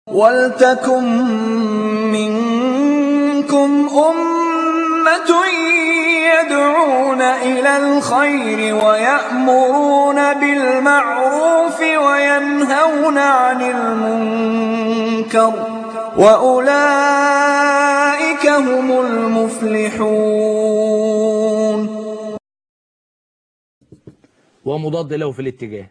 وَلْتَكُن مِّنكُمْ أُمَّةٌ يَدْعُونَ إِلَى الْخَيْرِ وَيَأْمُرُونَ بِالْمَعْرُوفِ وَيَنْهَوْنَ عَنِ الْمُنكَرِ ۚ وَأُولَٰئِكَ هُمُ الْمُفْلِحُونَ ومضاد له في الاتجاه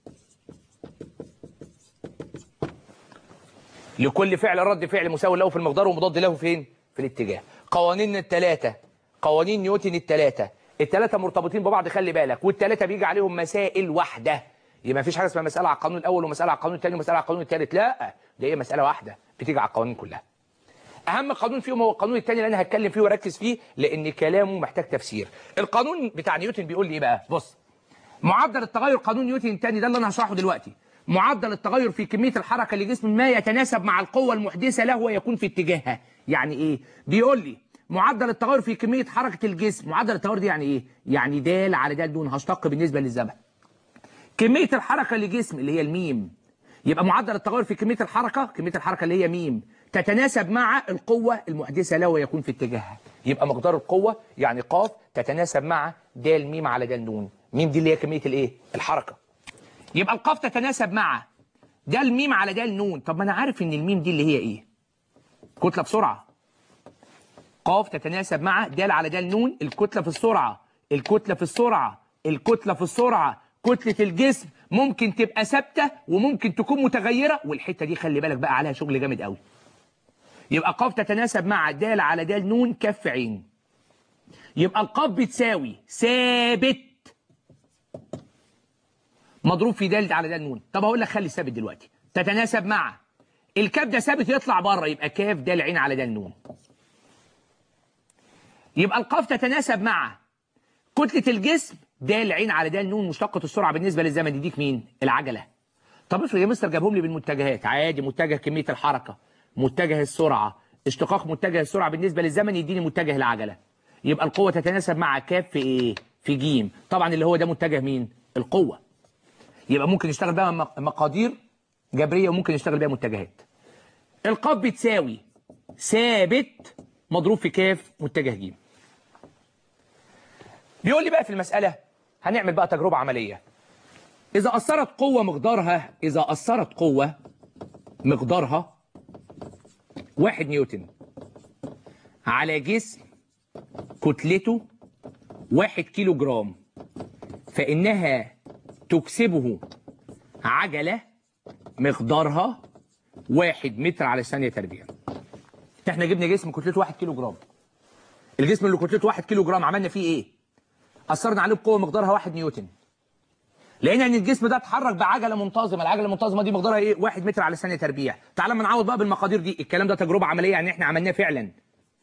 لكل فعل رد فعل مساوي له في المقدار ومضاد له فين في الاتجاه قوانين الثلاثه قوانين نيوتن الثلاثه الثلاثه مرتبطين ببعض خلي بالك والثلاثه بيجي عليهم مسائل واحده يبقى ما فيش حاجه اسمها مساله على القانون الاول ومساله على القانون الثاني ومساله على القانون الثالث لا ده هي مساله واحده بتيجي على القوانين كلها اهم قانون فيهم هو القانون الثاني اللي انا هتكلم فيه واركز فيه لان كلامه محتاج تفسير القانون بتاع نيوتن بيقول لي ايه بقى بص معدل التغير قانون نيوتن الثاني ده اللي انا هشرحه دلوقتي معدل التغير في كمية الحركة لجسم ما يتناسب مع القوة المحدثة له ويكون في اتجاهها يعني ايه بيقول لي معدل التغير في كمية حركة الجسم معدل التغير دي يعني ايه يعني دال على دال دون هشتق بالنسبة للزمن كمية الحركة لجسم اللي هي الميم يبقى معدل التغير في كمية الحركة كمية الحركة اللي هي ميم تتناسب مع القوة المحدثة له ويكون في اتجاهها يبقى مقدار القوة يعني قاف تتناسب مع دال ميم على دال نون ميم دي اللي هي كمية الايه الحركة يبقى القاف تتناسب مع ده الميم على ده النون طب ما انا عارف ان الميم دي اللي هي ايه كتله بسرعه قاف تتناسب مع د على د النون الكتله في السرعه الكتله في السرعه الكتله في السرعه كتله الجسم ممكن تبقى ثابته وممكن تكون متغيره والحته دي خلي بالك بقى عليها شغل جامد قوي يبقى قاف تتناسب مع د على د نون كف عين يبقى القاف بتساوي ثابت مضروب في د على د نون طب هقول لك خلي ثابت دلوقتي تتناسب مع الكاف ده ثابت يطلع بره يبقى كاف د عين على د نون يبقى القاف تتناسب مع كتلة الجسم د عين على د نون مشتقة السرعة بالنسبة للزمن يديك مين العجلة طب افرض يا مستر جابهم لي بالمتجهات عادي متجه كمية الحركة متجه السرعة اشتقاق متجه السرعة بالنسبة للزمن يديني متجه العجلة يبقى القوة تتناسب مع كاف في ايه في جيم طبعا اللي هو ده متجه مين القوة يبقى ممكن يشتغل بقى مقادير جبرية وممكن يشتغل بيها متجهات القاف بتساوي ثابت مضروب في كاف متجه ج بيقول لي بقى في المسألة هنعمل بقى تجربة عملية إذا أثرت قوة مقدارها إذا أثرت قوة مقدارها واحد نيوتن على جسم كتلته واحد كيلو جرام فإنها تكسبه عجلة مقدارها واحد متر على الثانية تربيع احنا جبنا جسم كتلته واحد كيلو جرام الجسم اللي كتلته واحد كيلو جرام عملنا فيه ايه اثرنا عليه بقوه مقدارها واحد نيوتن لقينا ان الجسم ده اتحرك بعجله منتظمه العجله المنتظمه دي مقدارها ايه واحد متر على الثانيه تربيع تعال ما نعوض بقى بالمقادير دي الكلام ده تجربه عمليه يعني احنا عملناه فعلا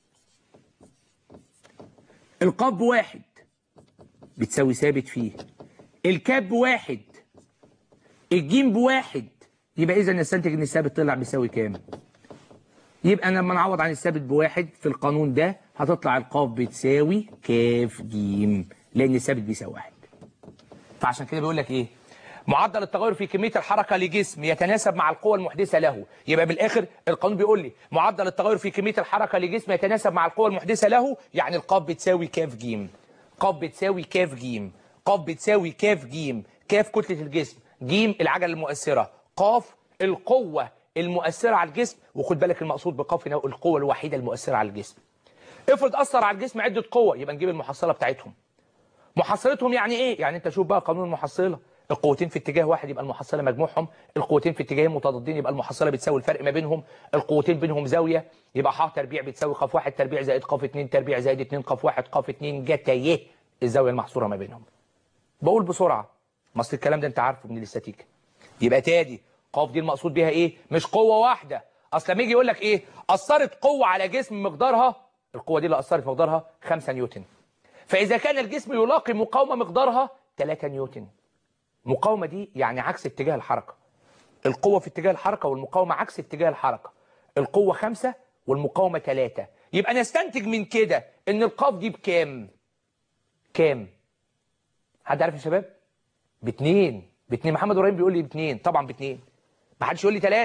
القاب واحد بتساوي ثابت فيه الكاب بواحد الجيم بواحد يبقى اذا نستنتج ان الثابت طلع بيساوي كام يبقى انا لما نعوض عن الثابت بواحد في القانون ده هتطلع القاف بتساوي كاف جيم لان الثابت بيساوي واحد فعشان كده بيقول لك ايه معدل التغير في كميه الحركه لجسم يتناسب مع القوه المحدثه له يبقى بالاخر القانون بيقول لي معدل التغير في كميه الحركه لجسم يتناسب مع القوه المحدثه له يعني القاف بتساوي كاف جيم قاف بتساوي كاف جيم قاف بتساوي كاف جيم كاف كتلة الجسم جيم العجلة المؤثرة قاف القوة المؤثرة على الجسم وخد بالك المقصود بقاف هنا القوة الوحيدة المؤثرة على الجسم افرض أثر على الجسم عدة قوة يبقى نجيب المحصلة بتاعتهم محصلتهم يعني ايه يعني انت شوف بقى قانون المحصلة القوتين في اتجاه واحد يبقى المحصلة مجموعهم القوتين في اتجاهين متضادين يبقى المحصلة بتساوي الفرق ما بينهم القوتين بينهم زاوية يبقى ح تربيع بتساوي ق واحد تربيع زائد ق 2 تربيع زائد 2 ق واحد ق 2 جتا ي الزاوية المحصورة ما بينهم بقول بسرعة ما اصل الكلام ده انت عارفه من الاستاتيكا يبقى تادي قاف دي المقصود بيها ايه مش قوة واحدة اصل لما يجي يقول لك ايه اثرت قوة على جسم مقدارها القوة دي اللي اثرت مقدارها 5 نيوتن فاذا كان الجسم يلاقي مقاومة مقدارها 3 نيوتن مقاومة دي يعني عكس اتجاه الحركة القوة في اتجاه الحركة والمقاومة عكس اتجاه الحركة القوة 5 والمقاومة 3 يبقى نستنتج من كده ان القاف دي بكام كام حد عارف يا شباب باتنين باتنين محمد ابراهيم بيقول لي باتنين طبعا باتنين ما حدش يقول لي ثلاثة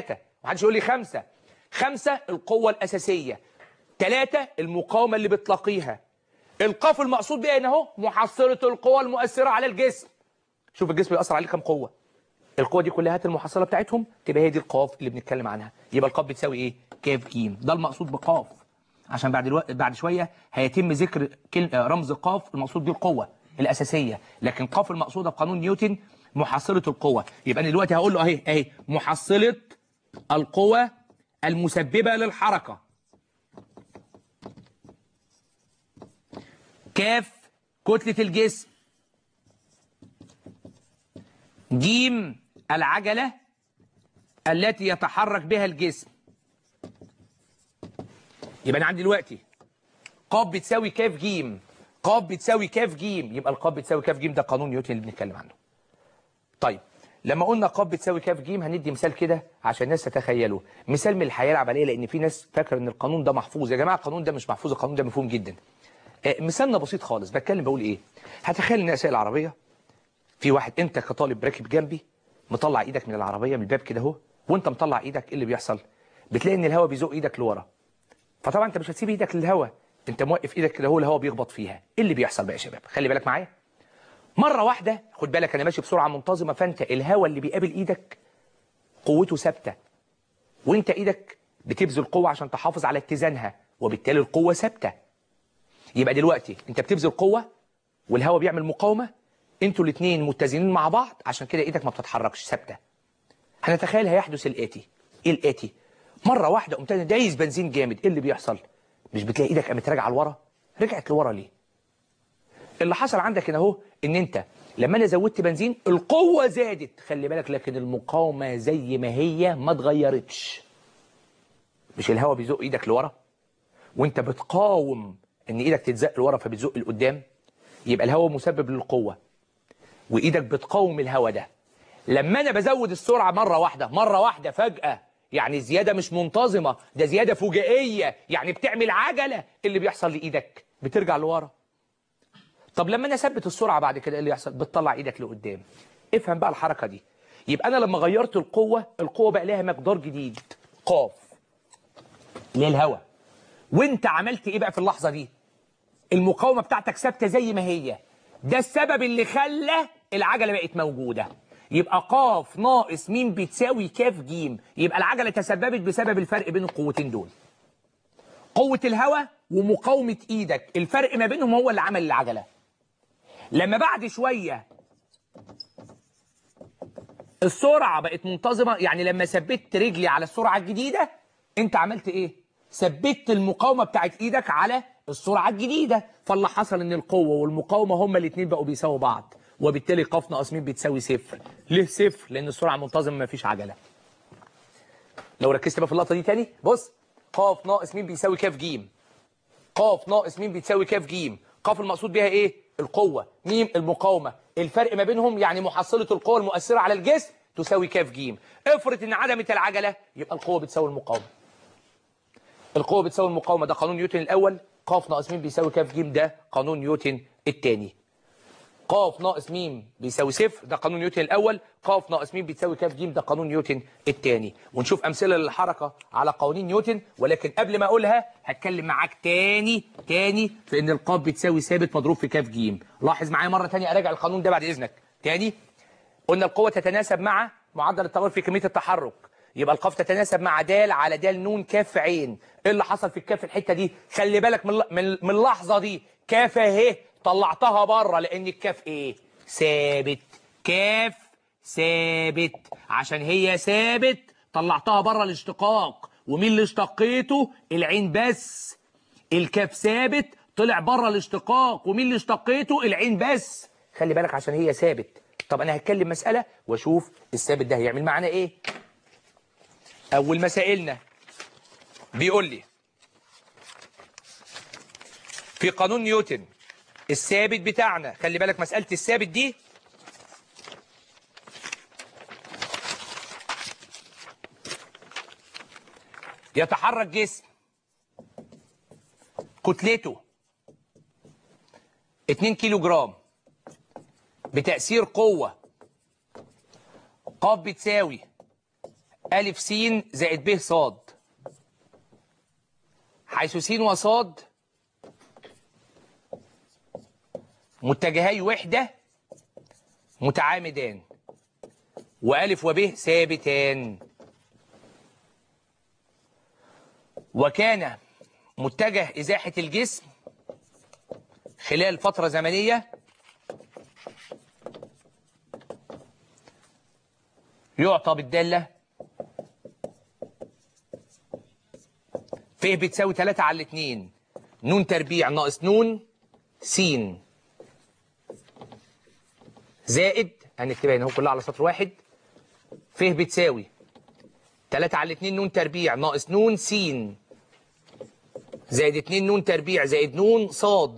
محدش يقول لي خمسة خمسة القوة الأساسية ثلاثة المقاومة اللي بتلاقيها القاف المقصود بيها هنا اهو محصلة القوة المؤثرة على الجسم شوف الجسم بيأثر عليه كام قوة القوة دي كلها هات المحصلة بتاعتهم تبقى هي دي القاف اللي بنتكلم عنها يبقى القاف بتساوي ايه كاف جيم ده المقصود بقاف عشان بعد الوقت بعد شوية هيتم ذكر كلمة رمز قاف المقصود بيه القوة الأساسية لكن قاف المقصودة بقانون نيوتن محصلة القوة يبقى أنا دلوقتي هقول له اهي اهي محصلة القوة المسببة للحركة كاف كتلة الجسم جيم العجلة التي يتحرك بها الجسم يبقى أنا عندي دلوقتي قاف بتساوي كاف جيم قاف بتساوي كاف جيم يبقى القاف بتساوي كاف جيم ده قانون نيوتن اللي بنتكلم عنه طيب لما قلنا قاف بتساوي كاف جيم هندي مثال كده عشان الناس تتخيله مثال من الحياه العمليه لان في ناس فاكره ان القانون ده محفوظ يا جماعه القانون ده مش محفوظ القانون ده مفهوم جدا آه، مثالنا بسيط خالص بتكلم بقول ايه هتخيل ان اسائل العربيه في واحد انت كطالب راكب جنبي مطلع ايدك من العربيه من الباب كده اهو وانت مطلع ايدك ايه اللي بيحصل بتلاقي ان الهواء بيزق ايدك لورا فطبعا انت مش هتسيب ايدك للهواء انت موقف ايدك كده اهو الهواء بيخبط فيها ايه اللي بيحصل بقى يا شباب خلي بالك معايا مره واحده خد بالك انا ماشي بسرعه منتظمه فانت الهواء اللي بيقابل ايدك قوته ثابته وانت ايدك بتبذل قوه عشان تحافظ على اتزانها وبالتالي القوه ثابته يبقى دلوقتي انت بتبذل قوه والهواء بيعمل مقاومه انتوا الاثنين متزنين مع بعض عشان كده ايدك ما بتتحركش ثابته هنتخيل هيحدث الاتي ايه الاتي مره واحده قمت انا دايس بنزين جامد ايه اللي بيحصل مش بتلاقي ايدك قامت راجعه لورا رجعت لورا ليه اللي حصل عندك هنا اهو ان انت لما انا زودت بنزين القوه زادت خلي بالك لكن المقاومه زي ما هي ما اتغيرتش مش الهواء بيزق ايدك لورا وانت بتقاوم ان ايدك تتزق لورا فبتزق لقدام يبقى الهواء مسبب للقوه وايدك بتقاوم الهواء ده لما انا بزود السرعه مره واحده مره واحده فجاه يعني زياده مش منتظمه ده زياده فجائيه يعني بتعمل عجله اللي بيحصل لايدك بترجع لورا طب لما انا اثبت السرعه بعد كده ايه اللي يحصل بتطلع ايدك لقدام افهم بقى الحركه دي يبقى انا لما غيرت القوه القوه بقى لها مقدار جديد قاف للهواء وانت عملت ايه بقى في اللحظه دي المقاومه بتاعتك ثابته زي ما هي ده السبب اللي خلى العجله بقت موجوده يبقى قاف ناقص ميم بتساوي كاف جيم يبقى العجله تسببت بسبب الفرق بين القوتين دول قوه الهواء ومقاومه ايدك الفرق ما بينهم هو اللي عمل العجله لما بعد شويه السرعه بقت منتظمه يعني لما ثبت رجلي على السرعه الجديده انت عملت ايه ثبت المقاومه بتاعت ايدك على السرعه الجديده فاللي حصل ان القوه والمقاومه هما الاثنين بقوا بيساووا بعض وبالتالي قاف ناقص مين بتساوي صفر ليه صفر لان السرعه منتظمه ما فيش عجله لو ركزت بقى في اللقطه دي تاني بص قاف ناقص مين بيساوي كاف جيم قاف ناقص مين بتساوي كاف جيم قاف المقصود بيها ايه القوه ميم المقاومه الفرق ما بينهم يعني محصله القوه المؤثره على الجسم تساوي كاف جيم افرض ان عدمت العجله يبقى القوه بتساوي المقاومه القوه بتساوي المقاومه ده قانون نيوتن الاول قاف ناقص ميم بيساوي كاف جيم ده قانون نيوتن الثاني قاف ناقص ميم بيساوي صفر ده قانون نيوتن الاول قاف ناقص ميم بتساوي كاف جيم ده قانون نيوتن الثاني ونشوف امثله للحركه على قوانين نيوتن ولكن قبل ما اقولها هتكلم معاك تاني تاني في ان القاف بتساوي ثابت مضروب في كاف جيم لاحظ معايا مره تانية اراجع القانون ده بعد اذنك تاني قلنا القوه تتناسب مع معدل التغير في كميه التحرك يبقى القاف تتناسب مع دال على دال نون كاف عين ايه اللي حصل في الكاف الحته دي خلي بالك من من من اللحظه دي كاف اهي طلعتها بره لان الكاف ايه ثابت كاف ثابت عشان هي ثابت طلعتها بره الاشتقاق ومين اللي اشتقيته العين بس الكاف ثابت طلع بره الاشتقاق ومين اللي اشتقيته العين بس خلي بالك عشان هي ثابت طب انا هتكلم مساله واشوف الثابت ده هيعمل معانا ايه اول مسائلنا بيقول لي في قانون نيوتن الثابت بتاعنا خلي بالك مسألة الثابت دي يتحرك جسم كتلته 2 كيلو جرام بتأثير قوة قاف بتساوي ألف س زائد ب ص حيث س وصاد متجهي وحدة متعامدان وألف وب ثابتان وكان متجه إزاحة الجسم خلال فترة زمنية يعطى بالدالة ف بتساوي 3 على 2 نون تربيع ناقص نون س زائد هنكتبها هنا اهو كلها على سطر واحد ف بتساوي 3 على 2 نون تربيع ناقص نون س زائد 2 نون تربيع زائد نون صاد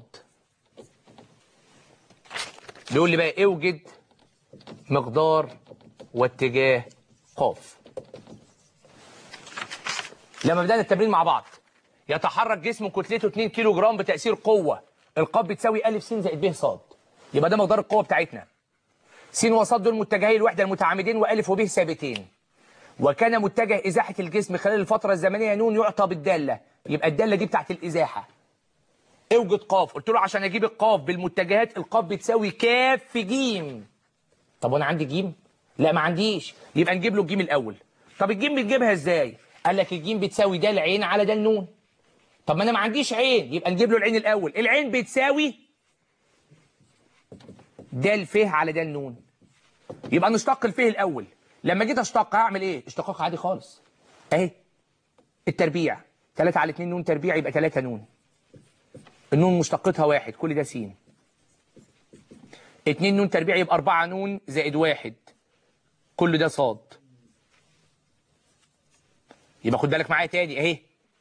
بيقول لي بقى اوجد مقدار واتجاه قاف لما بدأنا التمرين مع بعض يتحرك جسم كتلته 2 كيلو جرام بتأثير قوة القاف بتساوي ألف س زائد ب ص يبقى ده مقدار القوة بتاعتنا س وص دول متجهي الوحدة المتعامدين وألف وب ثابتين وكان متجه إزاحة الجسم خلال الفترة الزمنية نون يعطى بالدالة يبقى الدالة دي بتاعت الإزاحة اوجد قاف قلت له عشان اجيب القاف بالمتجهات القاف بتساوي كاف في جيم طب وانا عندي جيم لا ما عنديش يبقى نجيب له الجيم الاول طب الجيم بتجيبها ازاي قال لك الجيم بتساوي ده العين على ده النون طب ما انا ما عنديش عين يبقى نجيب له العين الاول العين بتساوي ده الفه على ده النون يبقى نشتق الفه الاول لما جيت اشتق هعمل ايه اشتقاق عادي خالص اهي التربيع 3 على 2 نون تربيع يبقى 3 نون النون مشتقتها واحد كل ده س 2 نون تربيع يبقى 4 نون زائد واحد كل ده صاد يبقى خد بالك معايا تاني اهي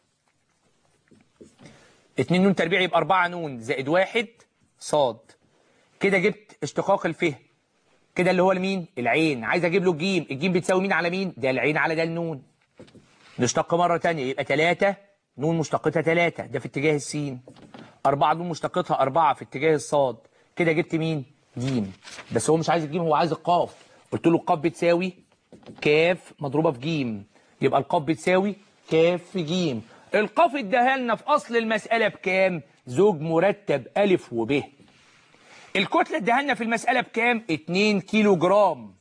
2 نون تربيع يبقى 4 نون زائد واحد صاد كده جبت اشتقاق الفه كده اللي هو المين العين عايز اجيب له الجيم الجيم بتساوي مين على مين ده العين على ده النون نشتق مرة تانية يبقى 3 نون مشتقتها 3 ده في اتجاه السين 4 نون مشتقتها 4 في اتجاه الصاد كده جبت مين جيم بس هو مش عايز الجيم هو عايز القاف قلت له القاف بتساوي كاف مضروبة في جيم يبقى القاف بتساوي كاف في جيم القاف اداها لنا في اصل المسألة بكام زوج مرتب ألف وب الكتلة اداها لنا في المسألة بكام 2 كيلو جرام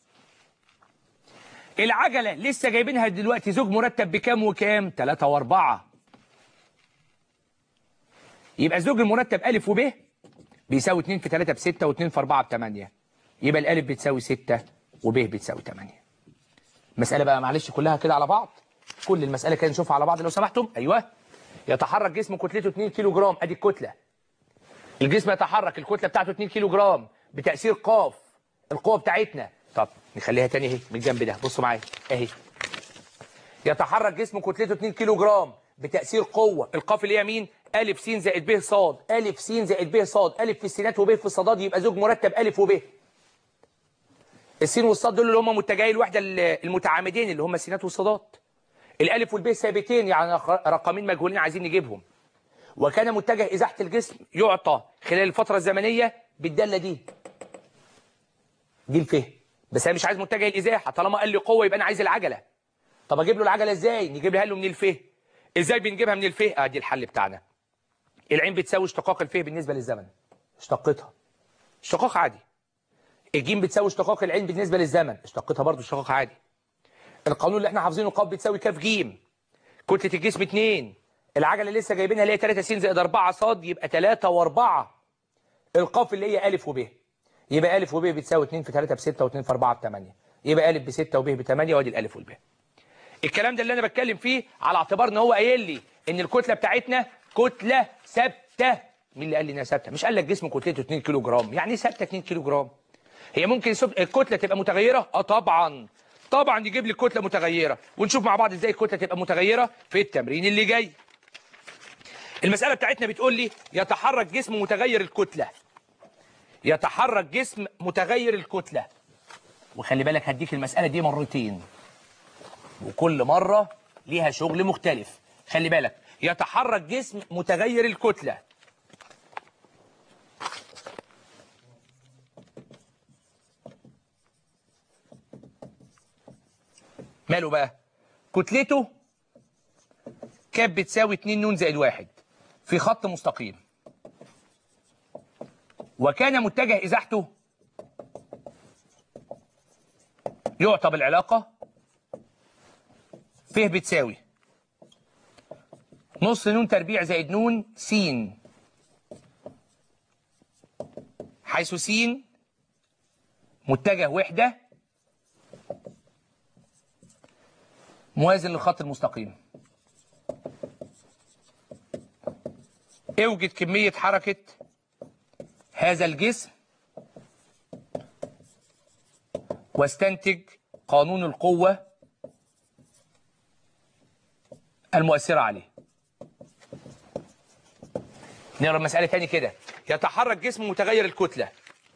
العجلة لسه جايبينها دلوقتي زوج مرتب بكام وكام 3 و4 يبقى زوج المرتب ألف وب بيساوي 2 في 3 ب 6 و2 في 4 ب 8 يبقى الألف بتساوي 6 وب بتساوي 8 مسألة بقى معلش كلها كده على بعض كل المسألة كده نشوفها على بعض لو سمحتم أيوه يتحرك جسم كتلته 2 كيلو جرام أدي الكتلة الجسم يتحرك الكتلة بتاعته 2 كيلو جرام بتأثير قاف القوة بتاعتنا طب نخليها تاني اهي من الجنب ده بصوا معايا اهي يتحرك جسم كتلته 2 كيلو جرام بتأثير قوة القاف اللي هي مين ألف س زائد ب ص ألف س زائد ب ص ألف في السينات وب في الصادات يبقى زوج مرتب ألف وب السين والصاد دول اللي هم متجهي الوحدة المتعامدين اللي هم السينات والصادات الألف والب ثابتين يعني رقمين مجهولين عايزين نجيبهم وكان متجه إزاحة الجسم يعطى خلال الفترة الزمنية بالدالة دي دي الفهم بس انا مش عايز متجه الازاحه طالما قال لي قوه يبقى انا عايز العجله طب اجيب له العجله ازاي نجيبها له من الفه ازاي بنجيبها من الفه ادي الحل بتاعنا العين بتساوي اشتقاق الفه بالنسبه للزمن اشتقتها اشتقاق عادي الجيم بتساوي اشتقاق العين بالنسبه للزمن اشتقتها برضو اشتقاق عادي القانون اللي احنا حافظينه قاف بتساوي كاف جيم كتله الجسم 2 العجله لسه جايبينها اللي هي 3 س زائد 4 ص يبقى 3 و4 القاف اللي هي الف وب يبقى ألف وب بتساوي 2 في 3 ب 6 و2 في 4 ب 8 يبقى ألف ب 6 وب ب 8 وادي الألف والب الكلام ده اللي أنا بتكلم فيه على اعتبار إن هو قايل لي إن الكتلة بتاعتنا كتلة ثابتة مين اللي قال لي إنها ثابتة؟ مش قال لك جسم كتلته 2 كيلو جرام يعني إيه ثابتة 2 كيلو جرام؟ هي ممكن الكتلة تبقى متغيرة؟ أه طبعا طبعا يجيب لي الكتلة متغيرة ونشوف مع بعض إزاي الكتلة تبقى متغيرة في التمرين اللي جاي المسألة بتاعتنا بتقول لي يتحرك جسم متغير الكتلة يتحرك جسم متغير الكتلة وخلي بالك هديك المسألة دي مرتين وكل مرة ليها شغل مختلف خلي بالك يتحرك جسم متغير الكتلة ماله بقى كتلته كانت بتساوي 2 نون زائد واحد في خط مستقيم وكان متجه ازاحته يعطى بالعلاقه ف بتساوي نص نون تربيع زائد نون س حيث س متجه وحده موازن للخط المستقيم اوجد كمية حركة هذا الجسم واستنتج قانون القوة المؤثرة عليه نقرا المسألة تاني كده يتحرك جسم متغير الكتلة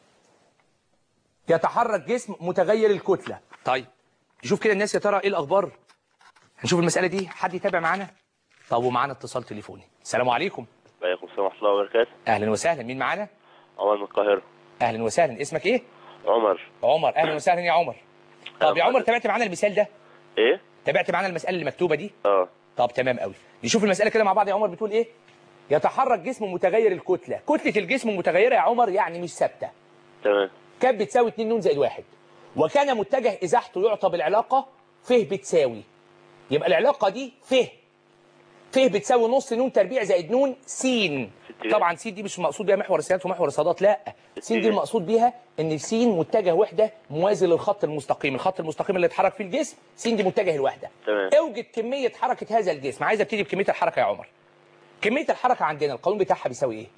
يتحرك جسم متغير الكتلة طيب نشوف كده الناس يا ترى ايه الأخبار هنشوف المسألة دي حد يتابع معانا طب ومعانا اتصال تليفوني السلام عليكم وعليكم السلام ورحمة الله وبركاته اهلا وسهلا مين معانا عمر من القاهرة اهلا وسهلا اسمك ايه عمر عمر اهلا وسهلا يا عمر طب يا عمر تابعت معانا المثال ده ايه؟ تابعت معانا المسألة اللي مكتوبة دي اه طب تمام قوي نشوف المسألة كده مع بعض يا عمر بتقول ايه يتحرك جسم متغير الكتلة كتلة الجسم متغيرة يا عمر يعني مش ثابتة تمام كانت بتساوي 2 نون زائد واحد وكان متجه ازاحته يعطى بالعلاقة ف بتساوي يبقى العلاقة دي ف ف بتساوي نص نون تربيع زائد نون س اتجاه. طبعا س دي مش مقصود بيها محور السيادات ومحور الصادات لا س دي اتجاه. المقصود بيها ان س متجه وحده موازي للخط المستقيم الخط المستقيم اللي اتحرك فيه الجسم س دي متجه الوحده تمام. اوجد كميه حركه هذا الجسم عايز ابتدي بكميه الحركه يا عمر كميه الحركه عندنا القانون بتاعها بيساوي ايه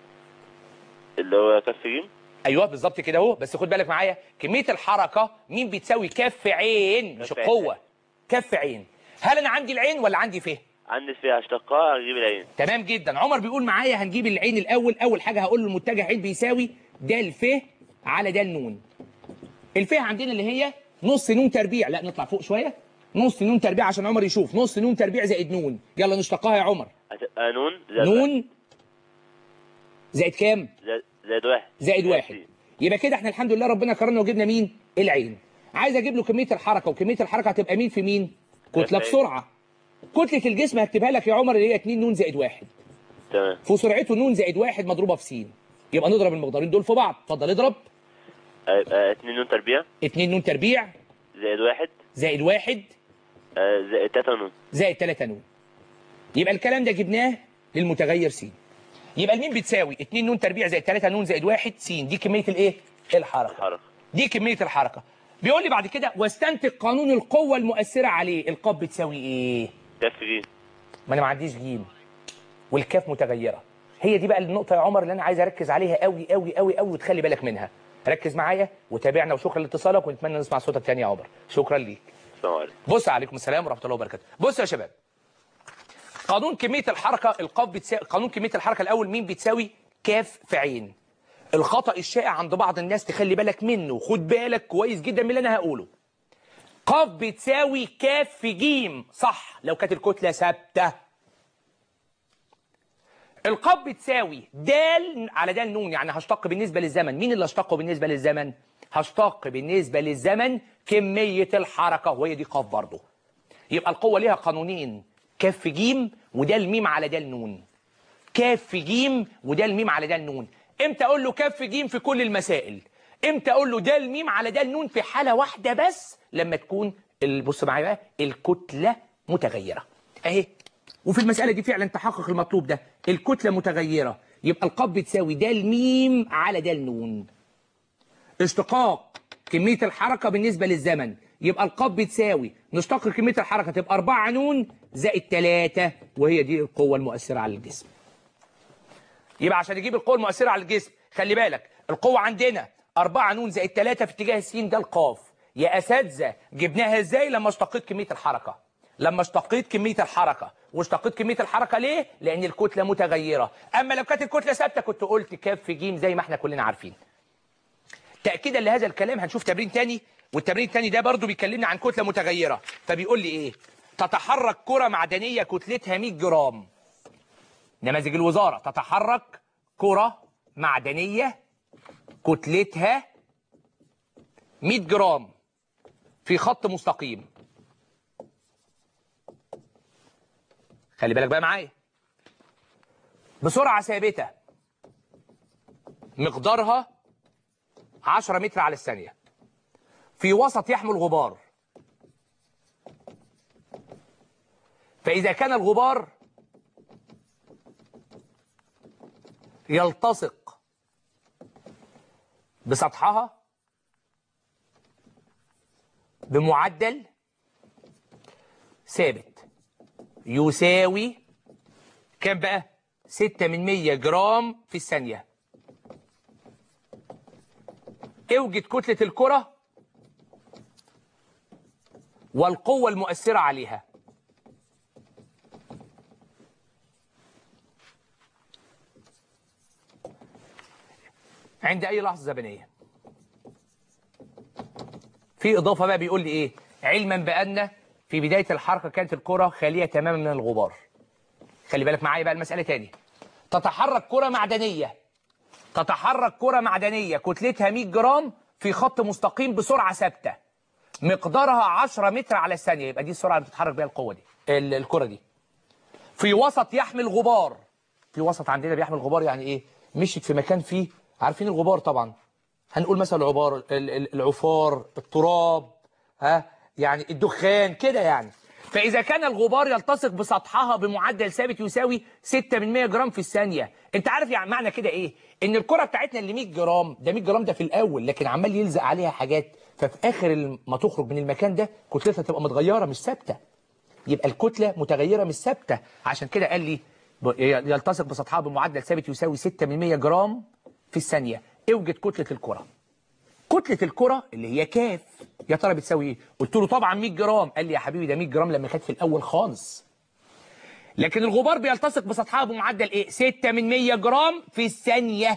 اللي هو كف جيم ايوه بالظبط كده اهو بس خد بالك معايا كميه الحركه مين بتساوي كف عين مش كف القوه عين. كف عين هل انا عندي العين ولا عندي فه عندي فيها اشتقاء اجيب العين تمام جدا عمر بيقول معايا هنجيب العين الاول اول حاجه هقول له المتجه عين بيساوي د الف على د النون الف عندنا اللي هي نص نون تربيع لا نطلع فوق شويه نص نون تربيع عشان عمر يشوف نص نون تربيع زائد نون يلا نشتقها يا عمر هتبقى نون زائد واحد. نون زائد كام زائد- زائد واحد زائد واحد يبقى كده احنا الحمد لله ربنا كرمنا وجبنا مين العين عايز اجيب له كميه الحركه وكميه الحركه هتبقى مين في مين كتله العين. بسرعه كتله الجسم هكتبها لك يا عمر اللي هي 2 نون زائد واحد تمام في سرعته نون زائد واحد مضروبه في س يبقى نضرب المقدارين دول في بعض اتفضل اضرب هيبقى اتنين نون تربيع 2 نون تربيع زائد واحد زائد واحد آه، زائد تلاتة نون زائد 3 نون يبقى الكلام ده جبناه للمتغير س يبقى المين بتساوي 2 نون تربيع زائد 3 نون زائد واحد س دي كميه الايه الحركه الحركة دي كمية الحركة بيقول لي بعد كده واستنتج قانون القوة المؤثرة عليه القاف بتساوي ايه كف جيم ما انا ما عنديش جيم والكاف متغيرة هي دي بقى النقطة يا عمر اللي انا عايز اركز عليها قوي قوي قوي قوي وتخلي بالك منها ركز معايا وتابعنا وشكرا لاتصالك ونتمنى نسمع صوتك تاني يا عمر شكرا ليك السلام عليكم بص عليكم السلام ورحمة الله وبركاته بص يا شباب قانون كمية الحركة القاف بتساوي قانون كمية الحركة الأول مين بتساوي كاف في عين الخطأ الشائع عند بعض الناس تخلي بالك منه خد بالك كويس جدا من اللي أنا هقوله قاف بتساوي كاف في جيم صح لو كانت الكتلة ثابتة القاف بتساوي دال على دال نون يعني هشتق بالنسبة للزمن مين اللي هشتقه بالنسبة للزمن هشتق بالنسبة للزمن كمية الحركة وهي دي قاف برضه يبقى القوة ليها قانونين كاف جيم وده الميم على ده النون كاف جيم وده الميم على ده النون امتى اقول له كاف جيم في كل المسائل امتى اقول له ده الميم على ده النون في حالة واحدة بس لما تكون ال- بص معايا بقى الكتلة متغيرة اهي وفي المسألة دي فعلا تحقق المطلوب ده الكتلة متغيرة يبقى القاف بتساوي ده الميم على ده النون اشتقاق كمية الحركة بالنسبة للزمن يبقى القاف بتساوي نشتق كمية الحركة تبقى 4 نون زائد 3 وهي دي القوة المؤثرة على الجسم يبقى عشان نجيب القوة المؤثرة على الجسم خلي بالك القوة عندنا 4 نون زائد 3 في اتجاه السين ده القاف يا أساتذة جبناها ازاي لما اشتقيت كمية الحركة لما اشتقيت كمية الحركة واشتقيت كمية الحركة ليه؟ لأن الكتلة متغيرة أما لو كانت الكتلة ثابتة كنت قلت كاف في جيم زي ما احنا كلنا عارفين تأكيدا لهذا الكلام هنشوف تمرين تاني والتمرين التاني ده برضو بيكلمنا عن كتلة متغيرة فبيقول لي ايه تتحرك كرة معدنية كتلتها 100 جرام نماذج الوزارة تتحرك كرة معدنية كتلتها 100 جرام في خط مستقيم خلي بالك بقى معايا بسرعة ثابتة مقدارها 10 متر على الثانية في وسط يحمل غبار فإذا كان الغبار يلتصق بسطحها بمعدل ثابت يساوي كام بقى 6 من 100 جرام في الثانية اوجد كتلة الكرة والقوة المؤثرة عليها عند أي لحظة زمنية في إضافة بقى بيقول لي إيه علما بأن في بداية الحركة كانت الكرة خالية تماما من الغبار خلي بالك معايا بقى المسألة تاني تتحرك كرة معدنية تتحرك كرة معدنية كتلتها 100 جرام في خط مستقيم بسرعة ثابتة مقدارها 10 متر على الثانية يبقى دي السرعة اللي بتتحرك بيها القوة دي ال- الكرة دي في وسط يحمل غبار في وسط عندنا بيحمل غبار يعني ايه مشيت في مكان فيه عارفين الغبار طبعا هنقول مثلا العبار ال- ال- العفار التراب ها يعني الدخان كده يعني فإذا كان الغبار يلتصق بسطحها بمعدل ثابت يساوي 6 من 100 جرام في الثانية انت عارف يعني معنى كده ايه ان الكرة بتاعتنا اللي 100 جرام ده 100 جرام ده في الاول لكن عمال يلزق عليها حاجات ففي اخر الم- ما تخرج من المكان ده كتلتها تبقى متغيرة مش ثابتة يبقى الكتلة متغيرة مش ثابتة عشان كده قال لي ب- يلتصق بسطحها بمعدل ثابت يساوي 6 من 100 جرام في الثانية اوجد كتلة الكرة كتلة الكرة اللي هي كاف يا ترى بتساوي ايه قلت له طبعا 100 جرام قال لي يا حبيبي ده 100 جرام لما كانت في الاول خالص لكن الغبار بيلتصق بسطحها بمعدل ايه 6 من 100 جرام في الثانية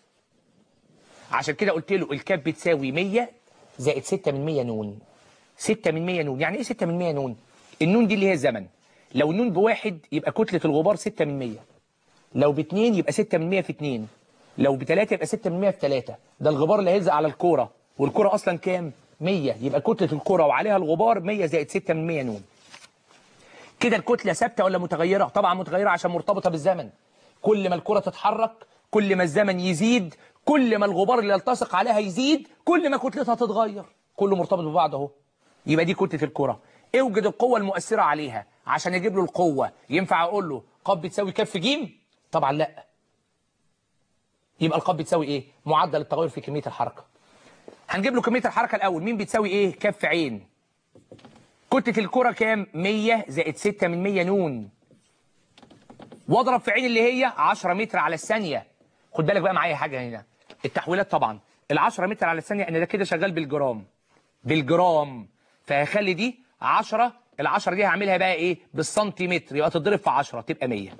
عشان كده قلت له الكاف بتساوي 100 زائد 6 من 100 نون 6 من 100 نون يعني ايه 6 من 100 نون النون دي اللي هي الزمن لو النون بواحد يبقى كتلة الغبار 6 من 100 لو باتنين يبقى 6 من 100 في 2 لو بتلاتة يبقى 6 من 100 في 3 ده الغبار اللي هيلزق على الكورة والكورة أصلا كام 100 يبقى كتلة الكورة وعليها الغبار 100 زائد 6 من 100 نون كده الكتلة ثابتة ولا متغيرة طبعا متغيرة عشان مرتبطة بالزمن كل ما الكرة تتحرك كل ما الزمن يزيد كل ما الغبار اللي يلتصق عليها يزيد كل ما كتلتها تتغير كله مرتبط ببعض اهو يبقى دي كتلة الكرة اوجد القوة المؤثرة عليها عشان اجيب له القوة ينفع اقول له قاب بتساوي كف جيم طبعا لا يبقى القاب بتساوي ايه معدل التغير في كمية الحركة هنجيب له كمية الحركة الاول مين بتساوي ايه كف عين كتلة الكرة كام 100 زائد 6 من 100 نون واضرب في عين اللي هي 10 متر على الثانية خد بالك بقى معايا حاجة هنا التحويلات طبعا ال 10 متر على الثانية ان ده كده شغال بالجرام بالجرام فهخلي دي 10 ال 10 دي هعملها بقى ايه بالسنتيمتر يبقى تضرب في 10 تبقى 100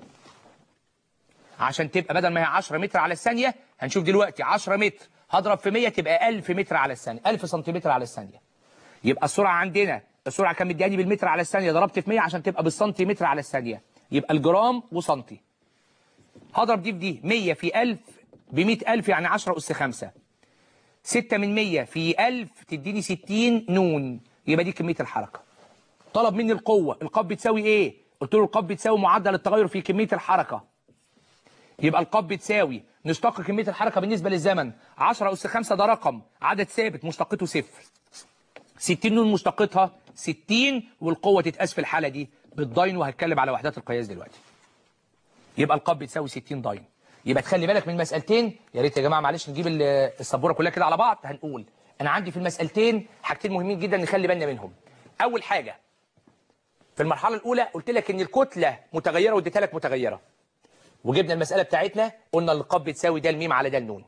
عشان تبقى بدل ما هي 10 متر على الثانية هنشوف دلوقتي 10 متر هضرب في 100 تبقى 1000 متر على الثانية 1000 سنتيمتر على الثانية يبقى السرعة عندنا السرعة كان مدياني بالمتر على الثانية ضربت في 100 عشان تبقى بالسنتيمتر على الثانية يبقى الجرام وسنتي هضرب دي في دي 100 في 1000 ب 100000 يعني 10 أس 5 6 من 100 في 1000 تديني 60 نون يبقى دي كمية الحركة طلب مني القوة القاب بتساوي ايه قلت له القاب بتساوي معدل التغير في كمية الحركة يبقى القاب بتساوي نشتق كمية الحركة بالنسبة للزمن 10 أس 5 ده رقم عدد ثابت مشتقته صفر 60 نون مشتقتها 60 والقوة تتقاس في الحالة دي بالداين وهتكلم على وحدات القياس دلوقتي يبقى القاب بتساوي 60 داين يبقى تخلي بالك من مسألتين يا ريت يا جماعة معلش نجيب ال- السبورة كلها كده على بعض هنقول أنا عندي في المسألتين حاجتين مهمين جدا نخلي بالنا منهم أول حاجة في المرحلة الأولى قلت لك إن الكتلة متغيرة واديتها لك متغيرة وجبنا المسألة بتاعتنا قلنا القاب بتساوي ده الميم على ده النون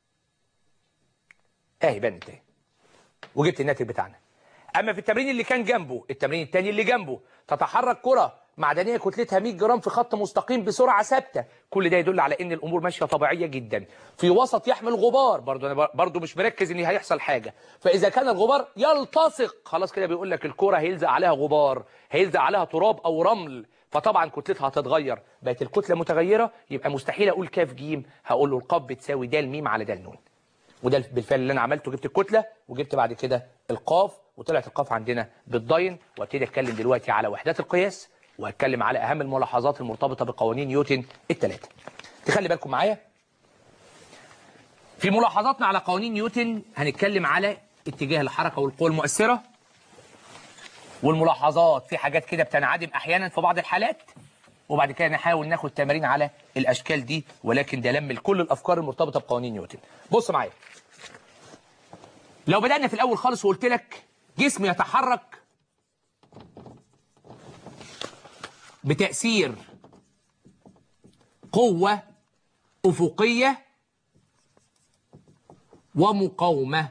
اهي بانت اهي وجبت الناتج بتاعنا اما في التمرين اللي كان جنبه التمرين الثاني اللي جنبه تتحرك كرة معدنية كتلتها 100 جرام في خط مستقيم بسرعة ثابتة كل ده يدل على ان الامور ماشية طبيعية جدا في وسط يحمل غبار برضو انا برضو مش مركز ان هيحصل حاجة فاذا كان الغبار يلتصق خلاص كده بيقول لك الكرة هيلزق عليها غبار هيلزق عليها تراب او رمل فطبعا كتلتها هتتغير بقت الكتلة متغيرة يبقى مستحيل اقول كاف جيم هقول له القاب بتساوي د الميم على د النون وده بالفعل اللي انا عملته جبت الكتله وجبت بعد كده القاف وطلعت القاف عندنا بالضاين وابتدي اتكلم دلوقتي على وحدات القياس وهتكلم على اهم الملاحظات المرتبطه بقوانين نيوتن الثلاثه تخلي بالكم معايا في ملاحظاتنا على قوانين نيوتن هنتكلم على اتجاه الحركه والقوه المؤثره والملاحظات في حاجات كده بتنعدم احيانا في بعض الحالات وبعد كده نحاول ناخد تمارين على الاشكال دي ولكن ده لم كل الافكار المرتبطه بقوانين نيوتن بص معايا لو بدانا في الاول خالص وقلت لك جسم يتحرك بتاثير قوه افقيه ومقاومه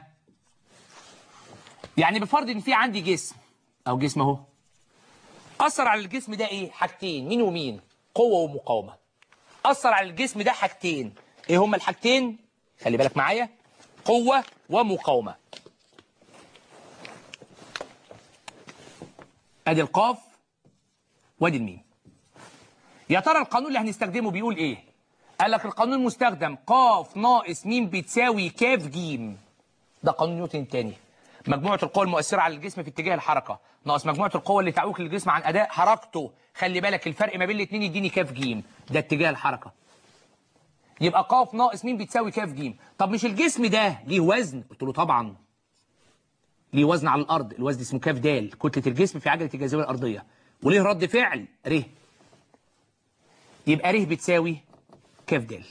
يعني بفرض ان في عندي جسم او جسم اهو اثر على الجسم ده ايه حاجتين مين ومين قوه ومقاومه اثر على الجسم ده حاجتين ايه هما الحاجتين خلي بالك معايا قوه ومقاومه ادي القاف وادي الميم يا ترى القانون اللي هنستخدمه بيقول ايه قال لك القانون المستخدم قاف ناقص ميم بتساوي كاف جيم ده قانون نيوتن الثاني مجموعة القوى المؤثرة على الجسم في اتجاه الحركة ناقص مجموعة القوى اللي تعوق الجسم عن أداء حركته خلي بالك الفرق ما بين الاثنين يديني كاف جيم ده اتجاه الحركة يبقى قاف ناقص مين بتساوي كاف جيم طب مش الجسم ده ليه وزن قلت له طبعا ليه وزن على الأرض الوزن اسمه كاف دال كتلة الجسم في عجلة الجاذبية الأرضية وليه رد فعل ر يبقى ر بتساوي كاف دال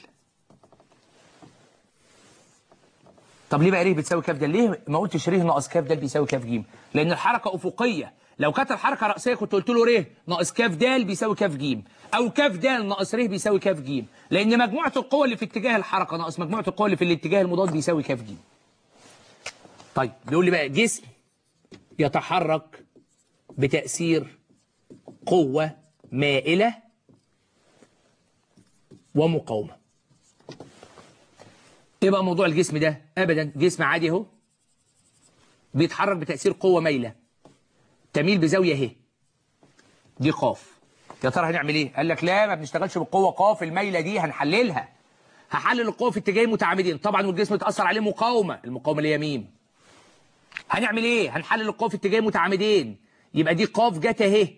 طب ليه بقى ر بتساوي كاف دال ليه ما قلتش ر ناقص كاف دال بيساوي كاف جيم لان الحركه افقيه لو كانت الحركه راسيه كنت قلت له ر ناقص كاف دال بيساوي كاف جيم او كاف دال ناقص ر بيساوي كاف جيم لان مجموعه القوى اللي في اتجاه الحركه ناقص مجموعه القوى اللي في الاتجاه المضاد بيساوي كاف جيم طيب بيقول لي بقى جسم يتحرك بتاثير قوه مائله ومقاومه ايه بقى موضوع الجسم ده ابدا جسم عادي اهو بيتحرك بتاثير قوه مايله تميل بزاويه اهي دي قاف يا ترى هنعمل ايه قال لك لا ما بنشتغلش بالقوه قاف المايله دي هنحللها هحلل القوه في اتجاهين متعامدين طبعا والجسم اتاثر عليه مقاومه المقاومه اللي هي ميم هنعمل ايه هنحلل القوه في اتجاهين متعامدين يبقى دي قاف جت اهي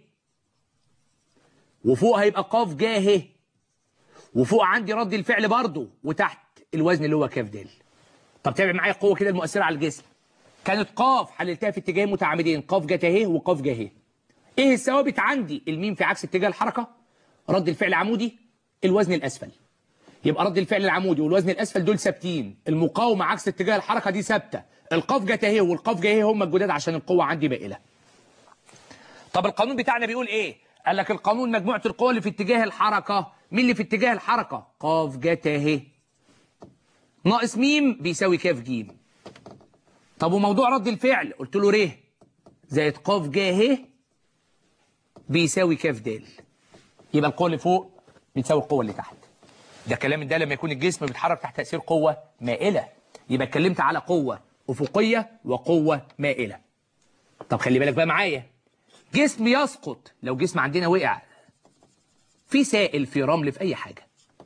وفوق هيبقى قاف جه اهي وفوق عندي رد الفعل برضه وتحت الوزن اللي هو كاف دال طب تابع معايا القوه كده المؤثره على الجسم كانت قاف حللتها في اتجاهين متعامدين قاف جت اهي وقاف جه اهي ايه الثوابت عندي الميم في عكس اتجاه الحركه رد الفعل عمودي الوزن الاسفل يبقى رد الفعل العمودي والوزن الاسفل دول ثابتين المقاومه عكس اتجاه الحركه دي ثابته القاف جت اهي والقاف جه اهي هم الجداد عشان القوه عندي مائله طب القانون بتاعنا بيقول ايه قال لك القانون مجموعه القوى اللي في اتجاه الحركه مين اللي في اتجاه الحركه قاف جت اهي ناقص ميم بيساوي كاف جيم طب وموضوع رد الفعل قلت له ر زائد قاف جه اهي بيساوي كاف دال يبقى القوه اللي فوق بتساوي القوه اللي تحت ده كلام ده لما يكون الجسم بيتحرك تحت تاثير قوه مائله يبقى اتكلمت على قوه افقيه وقوه مائله طب خلي بالك بقى معايا جسم يسقط لو جسم عندنا وقع في سائل في رمل في اي حاجه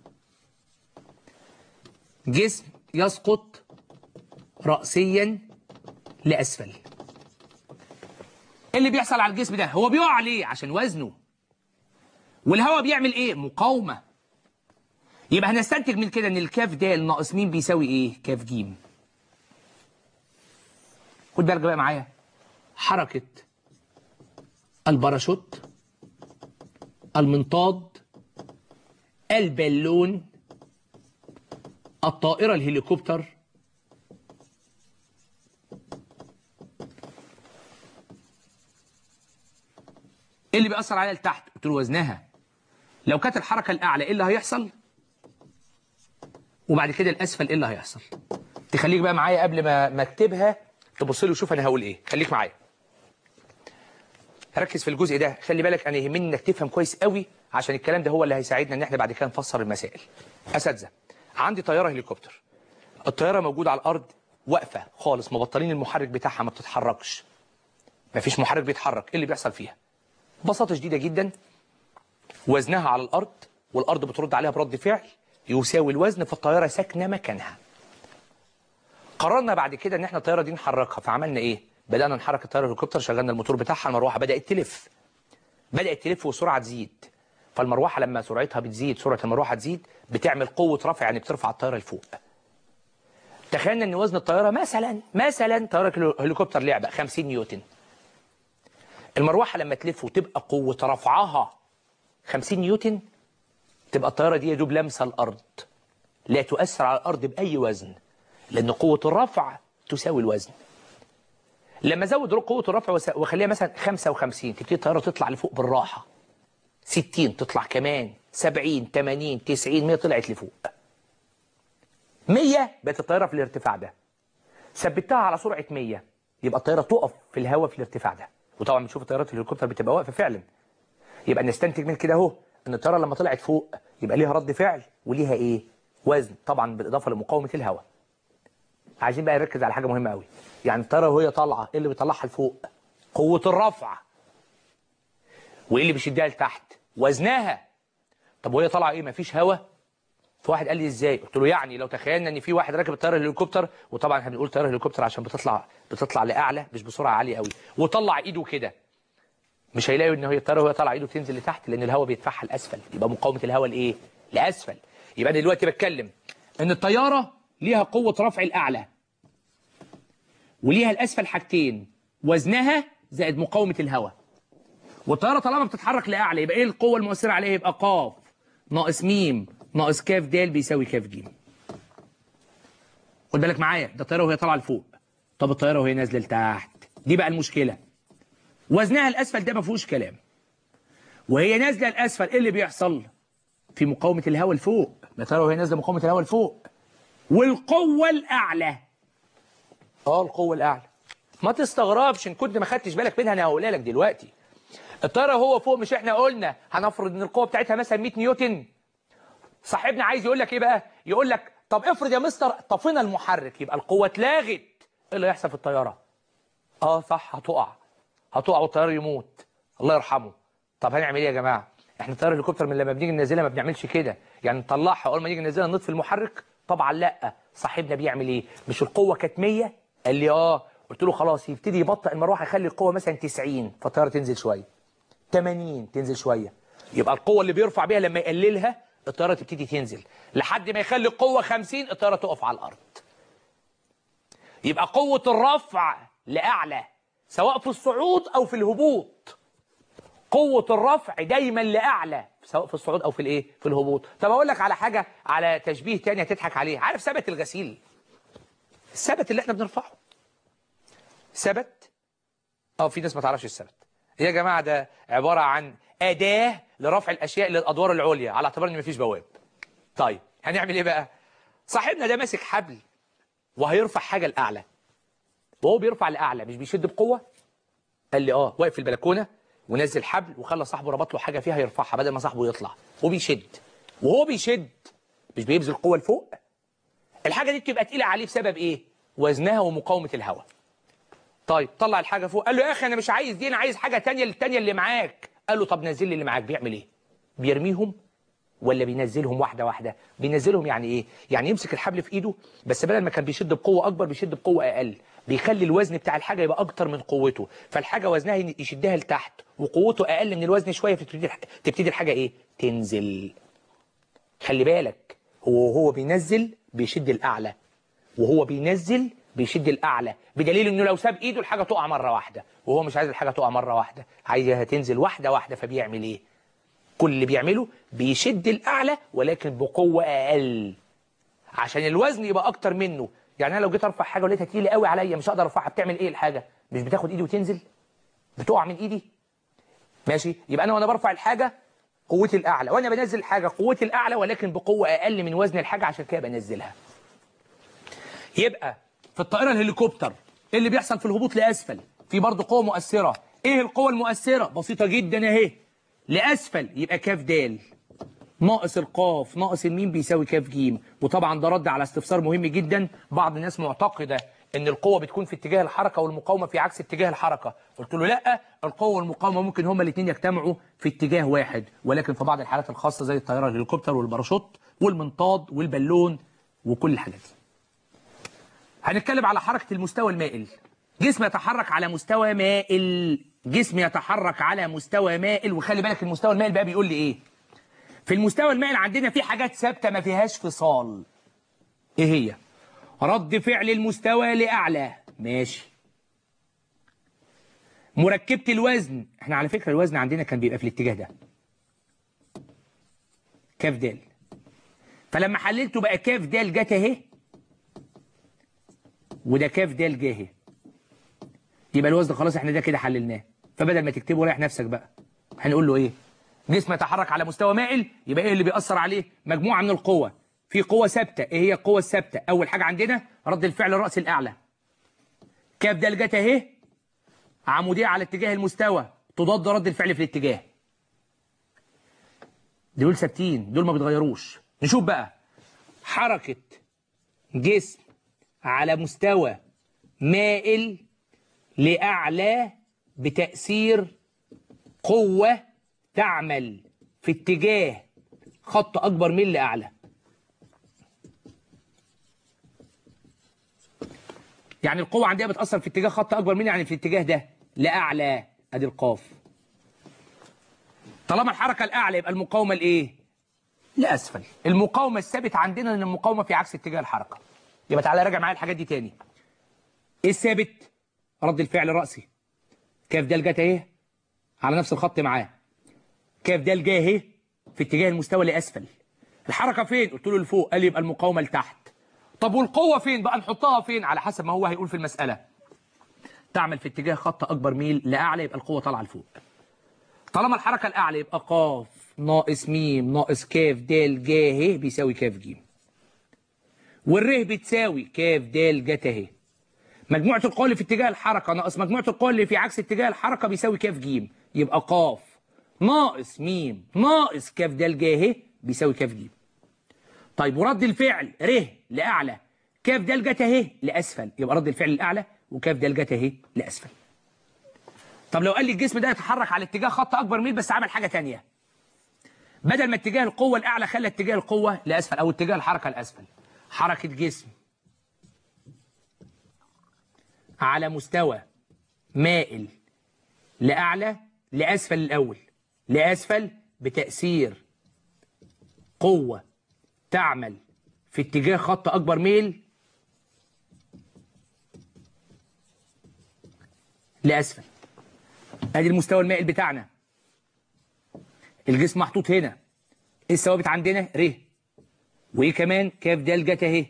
جسم يسقط رأسيا لأسفل إيه اللي بيحصل على الجسم ده هو بيقع ليه عشان وزنه والهواء بيعمل ايه مقاومة يبقى هنستنتج من كده ان الكاف دال ناقص مين بيساوي ايه كاف جيم خد بالك بقى معايا حركة الباراشوت المنطاد البالون الطائرة الهليكوبتر ايه اللي بيأثر عليها لتحت قلت له وزنها لو كانت الحركة الأعلى ايه اللي هيحصل وبعد كده الأسفل ايه اللي هيحصل تخليك بقى معايا قبل ما ما اكتبها تبص لي وشوف انا هقول ايه خليك معايا ركز في الجزء ده خلي بالك انا يهمني انك تفهم كويس قوي عشان الكلام ده هو اللي هيساعدنا ان احنا بعد كده نفسر المسائل اساتذه عندي طياره هليكوبتر الطياره موجوده على الارض واقفه خالص مبطلين المحرك بتاعها ما بتتحركش مفيش محرك بيتحرك ايه اللي بيحصل فيها ببساطه شديده جدا وزنها على الارض والارض بترد عليها برد فعل يساوي الوزن فالطياره ساكنه مكانها قررنا بعد كده ان احنا الطياره دي نحركها فعملنا ايه بدانا نحرك الطياره الهليكوبتر شغلنا الموتور بتاعها المروحه بدات تلف بدات تلف والسرعه تزيد فالمروحه لما سرعتها بتزيد سرعه المروحه تزيد بتعمل قوه رفع يعني بترفع الطياره لفوق تخيلنا ان وزن الطياره مثلا مثلا طياره هليكوبتر لعبه 50 نيوتن المروحه لما تلف وتبقى قوه رفعها 50 نيوتن تبقى الطياره دي يا دوب لامسه الارض لا تؤثر على الارض باي وزن لان قوه الرفع تساوي الوزن لما ازود قوه الرفع وس- واخليها مثلا 55 تبتدي الطياره تطلع لفوق بالراحه 60 تطلع كمان 70 80 90 100 طلعت لفوق 100 بقت الطياره في الارتفاع ده ثبتها على سرعه 100 يبقى الطياره تقف في الهواء في الارتفاع ده وطبعا بنشوف الطيارات الهليكوبتر بتبقى واقفه فعلا يبقى نستنتج من كده اهو ان الطياره لما طلعت فوق يبقى ليها رد فعل وليها ايه وزن طبعا بالاضافه لمقاومه الهواء عايزين بقى نركز على حاجه مهمه قوي يعني الطياره وهي طالعه ايه اللي بيطلعها لفوق قوه الرفع وايه اللي بيشدها لتحت وزنها طب وهي طالعه ايه مفيش هواء فواحد قال لي ازاي قلت له يعني لو تخيلنا ان في واحد راكب الطياره الهليكوبتر وطبعا احنا بنقول طياره الهليكوبتر عشان بتطلع بتطلع لاعلى مش بسرعه عاليه قوي وطلع ايده كده مش هيلاقوا ان هي الطياره وهي طالعه ايده بتنزل لتحت لان الهواء بيدفعها لاسفل يبقى مقاومه الهواء لايه لاسفل يبقى انا دلوقتي بتكلم ان الطياره ليها قوه رفع الاعلى وليها الاسفل حاجتين وزنها زائد مقاومه الهواء والطياره طالما بتتحرك لاعلى يبقى ايه القوه المؤثره عليها يبقى قاف ناقص ميم ناقص كاف د بيساوي كاف ج خد بالك معايا ده الطياره وهي طالعه لفوق طب الطياره وهي نازله لتحت دي بقى المشكله وزنها الاسفل ده ما فيهوش كلام وهي نازله الاسفل ايه اللي بيحصل في مقاومه الهواء لفوق ما الطياره وهي نازله مقاومه الهواء لفوق والقوه الاعلى اه القوه الاعلى ما تستغربش ان كنت ما خدتش بالك منها انا هقولها لك دلوقتي الطياره هو فوق مش احنا قلنا هنفرض ان القوه بتاعتها مثلا 100 نيوتن صاحبنا عايز يقول لك ايه بقى يقول لك طب افرض يا مستر طفينا المحرك يبقى القوه اتلغت ايه اللي هيحصل في الطياره اه صح هتقع هتقع والطيار يموت الله يرحمه طب هنعمل ايه يا جماعه احنا الطياره الهليكوبتر من لما بنيجي ننزلها ما بنعملش كده يعني نطلعها اول ما نيجي ننزلها نطفي المحرك طبعا لا صاحبنا بيعمل ايه مش القوه كانت 100 قال لي اه قلت له خلاص يبتدي يبطئ المروحه يخلي القوه مثلا 90 فالطياره تنزل شويه 80 تنزل شويه يبقى القوه اللي بيرفع بيها لما يقللها الطياره تبتدي تنزل لحد ما يخلي القوه 50 الطياره تقف على الارض يبقى قوه الرفع لاعلى سواء في الصعود او في الهبوط قوه الرفع دايما لاعلى سواء في الصعود او في الايه في الهبوط طب اقول لك على حاجه على تشبيه تاني هتضحك عليه عارف ثبت الغسيل الثبت اللي احنا بنرفعه ثبت اه في ناس ما تعرفش الثبت يا جماعه ده عباره عن اداه لرفع الاشياء للادوار العليا على اعتبار ان مفيش بواب طيب هنعمل ايه بقى صاحبنا ده ماسك حبل وهيرفع حاجه لاعلى وهو بيرفع لاعلى مش بيشد بقوه قال لي اه واقف في البلكونه ونزل حبل وخلى صاحبه ربط له حاجه فيها يرفعها بدل ما صاحبه يطلع وبيشد وهو بيشد مش بيبذل قوه لفوق الحاجه دي بتبقى تقيله عليه بسبب ايه وزنها ومقاومه الهواء طيب طلع الحاجه فوق قال له يا اخي انا مش عايز دي انا عايز حاجه تانية للتانية اللي معاك قال له طب نزل لي اللي معاك بيعمل ايه بيرميهم ولا بينزلهم واحده واحده بينزلهم يعني ايه يعني يمسك الحبل في ايده بس بدل ما كان بيشد بقوه اكبر بيشد بقوه اقل بيخلي الوزن بتاع الحاجه يبقى اكتر من قوته فالحاجه وزنها يشدها لتحت وقوته اقل من الوزن شويه فتبتدي تبتدي الحاجه ايه تنزل خلي بالك هو وهو بينزل بيشد الاعلى وهو بينزل بيشد الاعلى بدليل انه لو ساب ايده الحاجه تقع مره واحده وهو مش عايز الحاجه تقع مره واحده عايزها تنزل واحده واحده فبيعمل ايه كل اللي بيعمله بيشد الاعلى ولكن بقوه اقل عشان الوزن يبقى اكتر منه يعني انا لو جيت ارفع حاجه ولقيتها تقيله قوي عليا مش هقدر ارفعها بتعمل ايه الحاجه مش بتاخد ايدي وتنزل بتقع من ايدي ماشي يبقى انا وانا برفع الحاجه قوتي الاعلى وانا بنزل الحاجه قوتي الاعلى ولكن بقوه اقل من وزن الحاجه عشان كده بنزلها يبقى في الطائره الهليكوبتر ايه اللي بيحصل في الهبوط لاسفل في برضه قوه مؤثره ايه القوه المؤثره بسيطه جدا اهي لاسفل يبقى كاف د ناقص القاف ناقص الميم بيساوي كاف ج وطبعا ده رد على استفسار مهم جدا بعض الناس معتقده ان القوه بتكون في اتجاه الحركه والمقاومه في عكس اتجاه الحركه قلت له لا القوه والمقاومه ممكن هما الاثنين يجتمعوا في اتجاه واحد ولكن في بعض الحالات الخاصه زي الطياره الهليكوبتر والباراشوت والمنطاد والبالون وكل الحاجات دي هنتكلم على حركه المستوى المائل جسم يتحرك على مستوى مائل جسم يتحرك على مستوى مائل وخلي بالك المستوى المائل بقى بيقول لي ايه في المستوى المائل عندنا في حاجات ثابته ما فيهاش فصال ايه هي رد فعل المستوى لاعلى ماشي مركبه الوزن احنا على فكره الوزن عندنا كان بيبقى في الاتجاه ده كاف دال فلما حللته بقى كاف دال جت اهي وده كاف دال جه اهي يبقى الوزن خلاص احنا ده كده حللناه فبدل ما تكتبه رايح نفسك بقى هنقول له ايه جسم يتحرك على مستوى مائل يبقى ايه اللي بيأثر عليه مجموعة من القوى في قوة ثابتة ايه هي القوة الثابتة اول حاجة عندنا رد الفعل الرأس الاعلى كاف دال جت اهي عمودية على اتجاه المستوى تضاد رد الفعل في الاتجاه دول ثابتين دول ما بيتغيروش نشوف بقى حركة جسم على مستوى مائل لأعلى بتأثير قوة تعمل في اتجاه خط أكبر من لأعلى يعني القوة عندها بتأثر في اتجاه خط أكبر من يعني في الاتجاه ده لأعلى أدي القاف طالما الحركة الأعلى يبقى المقاومة الإيه؟ لأسفل المقاومة الثابت عندنا إن المقاومة في عكس اتجاه الحركة يبقى تعالى راجع معايا الحاجات دي تاني إيه الثابت؟ رد الفعل رأسي كاف دال جت اهي على نفس الخط معاه كاف دال جاي اهي في اتجاه المستوى لاسفل الحركه فين قلت له لفوق قال لي يبقى المقاومه لتحت طب والقوه فين بقى نحطها فين على حسب ما هو هيقول في المساله تعمل في اتجاه خط اكبر ميل لاعلى يبقى القوه طالعه لفوق طالما الحركه الاعلى يبقى قاف ناقص ميم ناقص كاف دال جا اهي بيساوي كاف جيم والره بتساوي كاف دال جت اهي مجموعة القوى اللي في اتجاه الحركة ناقص مجموعة القوى اللي في عكس اتجاه الحركة بيساوي كاف جيم يبقى قاف ناقص ميم ناقص كاف دال جا اهي بيساوي كاف جيم طيب ورد الفعل ر لأعلى كاف دال جت اهي لأسفل يبقى رد الفعل الأعلى وكاف دال جت اهي لأسفل طب لو قال لي الجسم ده يتحرك على اتجاه خط أكبر ميل بس عمل حاجة تانية بدل ما اتجاه القوة الأعلى خلى اتجاه القوة لأسفل أو اتجاه الحركة لأسفل حركة جسم على مستوى مائل لأعلى لأسفل الأول لأسفل بتأثير قوة تعمل في اتجاه خط أكبر ميل لأسفل أدي المستوى المائل بتاعنا الجسم محطوط هنا ايه الثوابت عندنا ر وايه كمان كاف دال جت اهي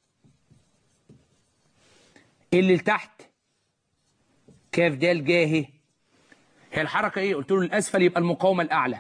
اللي لتحت كاف دال جا اهي هي الحركه ايه قلت له الاسفل يبقى المقاومه الاعلى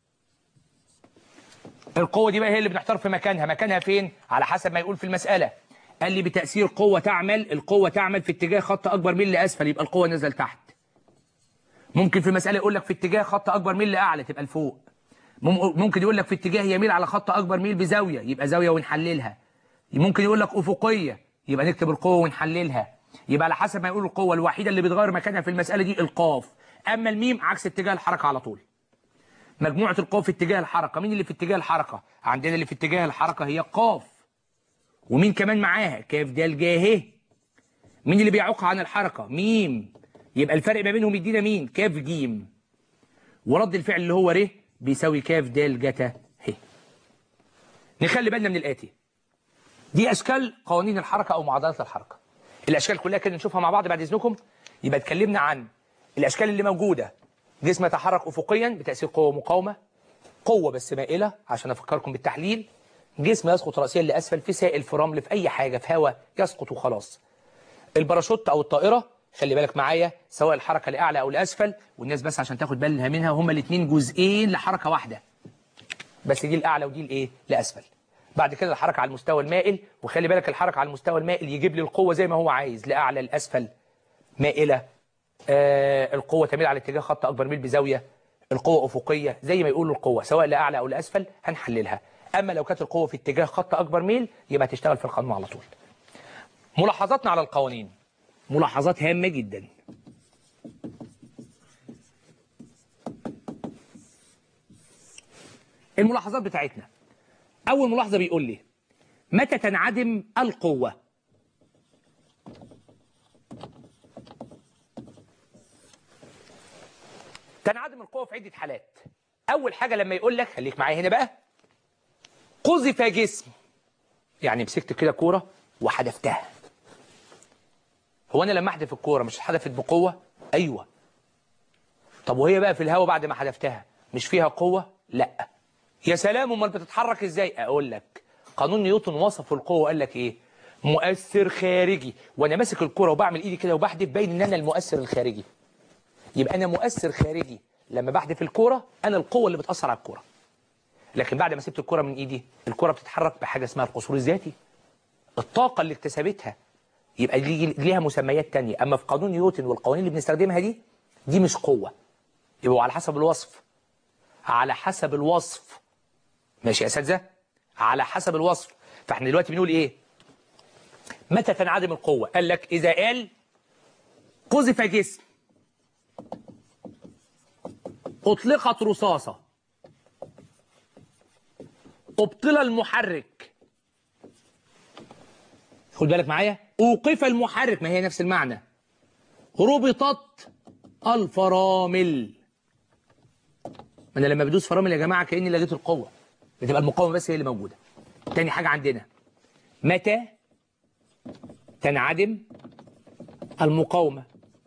القوه دي بقى هي اللي بنحتار في مكانها مكانها فين على حسب ما يقول في المساله قال لي بتاثير قوه تعمل القوه تعمل في اتجاه خط اكبر من لاسفل يبقى القوه نازله لتحت ممكن في المساله يقول لك في اتجاه خط اكبر من لاعلى تبقى لفوق مم- ممكن يقول لك في اتجاه يميل على خط اكبر ميل بزاويه يبقى زاويه ونحللها ممكن يقول لك افقيه يبقى نكتب القوه ونحللها يبقى على حسب ما يقول القوه الوحيده اللي بتغير مكانها في المساله دي القاف اما الميم عكس اتجاه الحركه على طول مجموعه القوى في اتجاه الحركه مين اللي في اتجاه الحركه عندنا اللي في اتجاه الحركه هي قاف ومين كمان معاها كاف دال جا اهي مين اللي بيعوق عن الحركه ميم يبقى الفرق ما بينهم يدينا مين كاف جيم ورد الفعل اللي هو ر بيساوي كاف دال جتا ه نخلي بالنا من الآتي دي أشكال قوانين الحركة أو معادلات الحركة الأشكال كلها كده نشوفها مع بعض بعد إذنكم يبقى اتكلمنا عن الأشكال اللي موجودة جسم يتحرك أفقيا بتأثير قوة مقاومة قوة بس مائلة عشان أفكركم بالتحليل جسم يسقط رأسيا لأسفل في سائل في رمل في أي حاجة في هواء يسقط وخلاص الباراشوت أو الطائرة خلي بالك معايا سواء الحركة لأعلى أو لأسفل والناس بس عشان تاخد بالها منها هما الاثنين جزئين لحركة واحدة بس دي الأعلى ودي الإيه لأسفل بعد كده الحركة على المستوى المائل وخلي بالك الحركة على المستوى المائل يجيب لي القوة زي ما هو عايز لأعلى لأسفل مائلة آه القوة تميل على اتجاه خط أكبر ميل بزاوية القوة أفقية زي ما يقولوا القوة سواء لأعلى أو لأسفل هنحللها أما لو كانت القوة في اتجاه خط أكبر ميل يبقى هتشتغل في القانون على طول ملاحظاتنا على القوانين ملاحظات هامة جدا الملاحظات بتاعتنا أول ملاحظة بيقول لي متى تنعدم القوة تنعدم القوة في عدة حالات أول حاجة لما يقول لك خليك معايا هنا بقى قذف جسم يعني مسكت كده كورة وحدفتها هو أنا لما أحدف الكورة مش حدفت بقوة أيوة طب وهي بقى في الهواء بعد ما حدفتها مش فيها قوة لا يا سلام امال بتتحرك ازاي اقول لك قانون نيوتن وصف القوه وقال لك ايه مؤثر خارجي وانا ماسك الكره وبعمل ايدي كده وبحدف باين ان انا المؤثر الخارجي يبقى انا مؤثر خارجي لما بحدف الكره انا القوه اللي بتاثر على الكره لكن بعد ما سبت الكره من ايدي الكره بتتحرك بحاجه اسمها القصور الذاتي الطاقه اللي اكتسبتها يبقى لي- ليها مسميات تانية اما في قانون نيوتن والقوانين اللي بنستخدمها دي دي مش قوه يبقى على حسب الوصف على حسب الوصف ماشي يا اساتذه على حسب الوصف فاحنا دلوقتي بنقول ايه متى تنعدم القوه قال لك اذا قال قذف جسم اطلقت رصاصه ابطل المحرك خد بالك معايا اوقف المحرك ما هي نفس المعنى ربطت الفرامل ما انا لما بدوس فرامل يا جماعه كاني لغيت القوه بتبقى المقاومه بس هي اللي موجوده تاني حاجه عندنا متى تنعدم المقاومه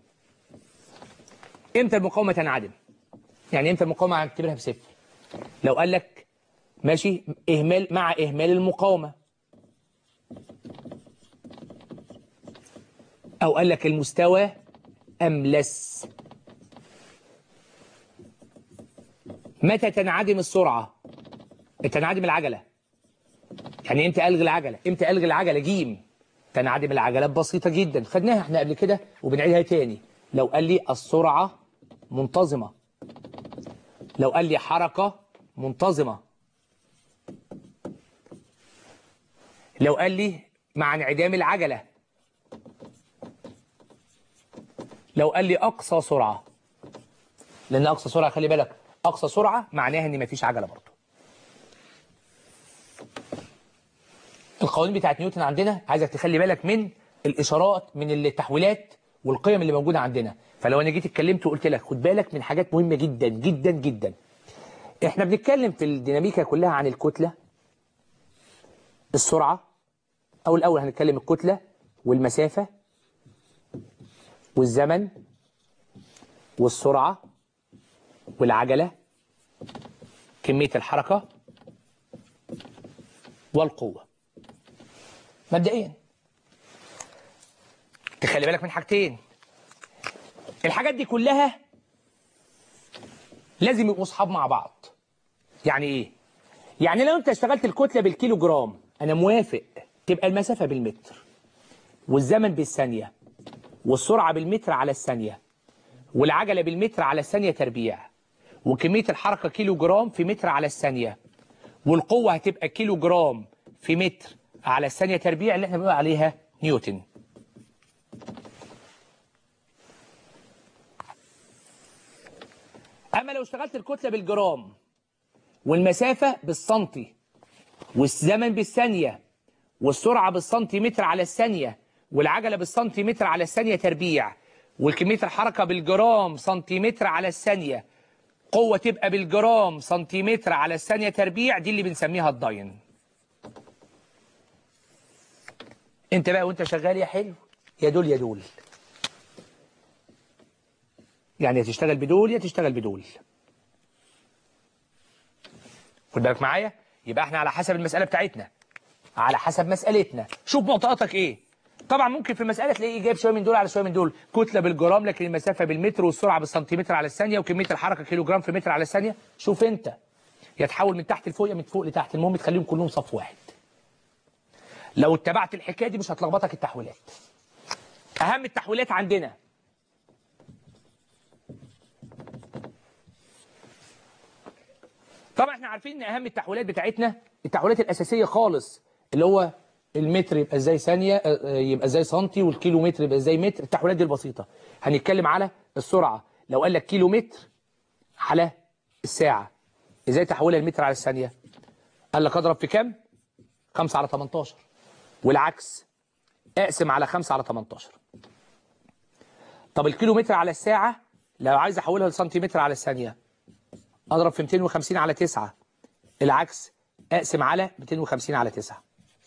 امتى المقاومه تنعدم يعني امتى المقاومه هنعتبرها بصفر لو قال لك ماشي اهمال مع اهمال المقاومه او قال لك المستوى املس متى تنعدم السرعة تنعدم العجلة يعني امتى ألغي العجلة امتى ألغي العجلة جيم تنعدم العجلة بسيطة جدا خدناها احنا قبل كده وبنعيدها تاني لو قال لي السرعة منتظمة لو قال لي حركة منتظمة لو قال لي مع انعدام العجلة لو قال لي أقصى سرعة لأن أقصى سرعة خلي بالك أقصى سرعة معناها إن مفيش عجلة برضه القوانين بتاعت نيوتن عندنا عايزك تخلي بالك من الإشارات من التحويلات والقيم اللي موجودة عندنا فلو أنا جيت اتكلمت وقلت لك خد بالك من حاجات مهمة جدا جدا جدا احنا بنتكلم في الديناميكا كلها عن الكتلة السرعة أو الأول هنتكلم الكتلة والمسافة والزمن والسرعة والعجلة كمية الحركة والقوة مبدئيا تخلي بالك من حاجتين الحاجات دي كلها لازم يبقوا اصحاب مع بعض يعني ايه يعني لو انت اشتغلت الكتله بالكيلو جرام انا موافق تبقى المسافه بالمتر والزمن بالثانيه والسرعه بالمتر على الثانيه والعجله بالمتر على الثانيه تربيع وكميه الحركه كيلو جرام في متر على الثانيه والقوه هتبقى كيلو جرام في متر على الثانيه تربيع اللي احنا بنقول عليها نيوتن اما لو اشتغلت الكتله بالجرام والمسافه بالسنتي والزمن بالثانيه والسرعه بالسنتيمتر على الثانيه والعجله بالسنتيمتر على الثانيه تربيع والكميه الحركه بالجرام سنتيمتر على الثانيه قوه تبقى بالجرام سنتيمتر على الثانيه تربيع دي اللي بنسميها الداين انت بقى وانت شغال يا حلو يا دول يا دول يعني يا تشتغل بدول يا تشتغل بدول خد بالك معايا يبقى احنا على حسب المسألة بتاعتنا على حسب مسألتنا شوف معطياتك ايه طبعا ممكن في المسألة تلاقيه جايب شوية من دول على شوية من دول كتلة بالجرام لكن المسافة بالمتر والسرعة بالسنتيمتر على الثانية وكمية الحركة كيلو جرام في متر على الثانية شوف انت يا تحول من تحت لفوق يا من فوق لتحت المهم تخليهم كلهم صف واحد لو اتبعت الحكاية دي مش هتلخبطك التحويلات اهم التحويلات عندنا طبعا احنا عارفين ان اهم التحويلات بتاعتنا التحويلات الاساسيه خالص اللي هو المتر يبقى ازاي ثانيه آه، آه، يبقى ازاي سنتي والكيلو متر يبقى ازاي متر التحويلات دي البسيطه هنتكلم على السرعه لو قال لك كيلو متر على الساعه ازاي تحولها المتر على الثانيه قال لك اضرب في كام 5 على 18 والعكس اقسم على 5 على 18 طب الكيلو متر على الساعه لو عايز احولها لسنتيمتر على الثانيه اضرب في 250 على 9 العكس اقسم على 250 على 9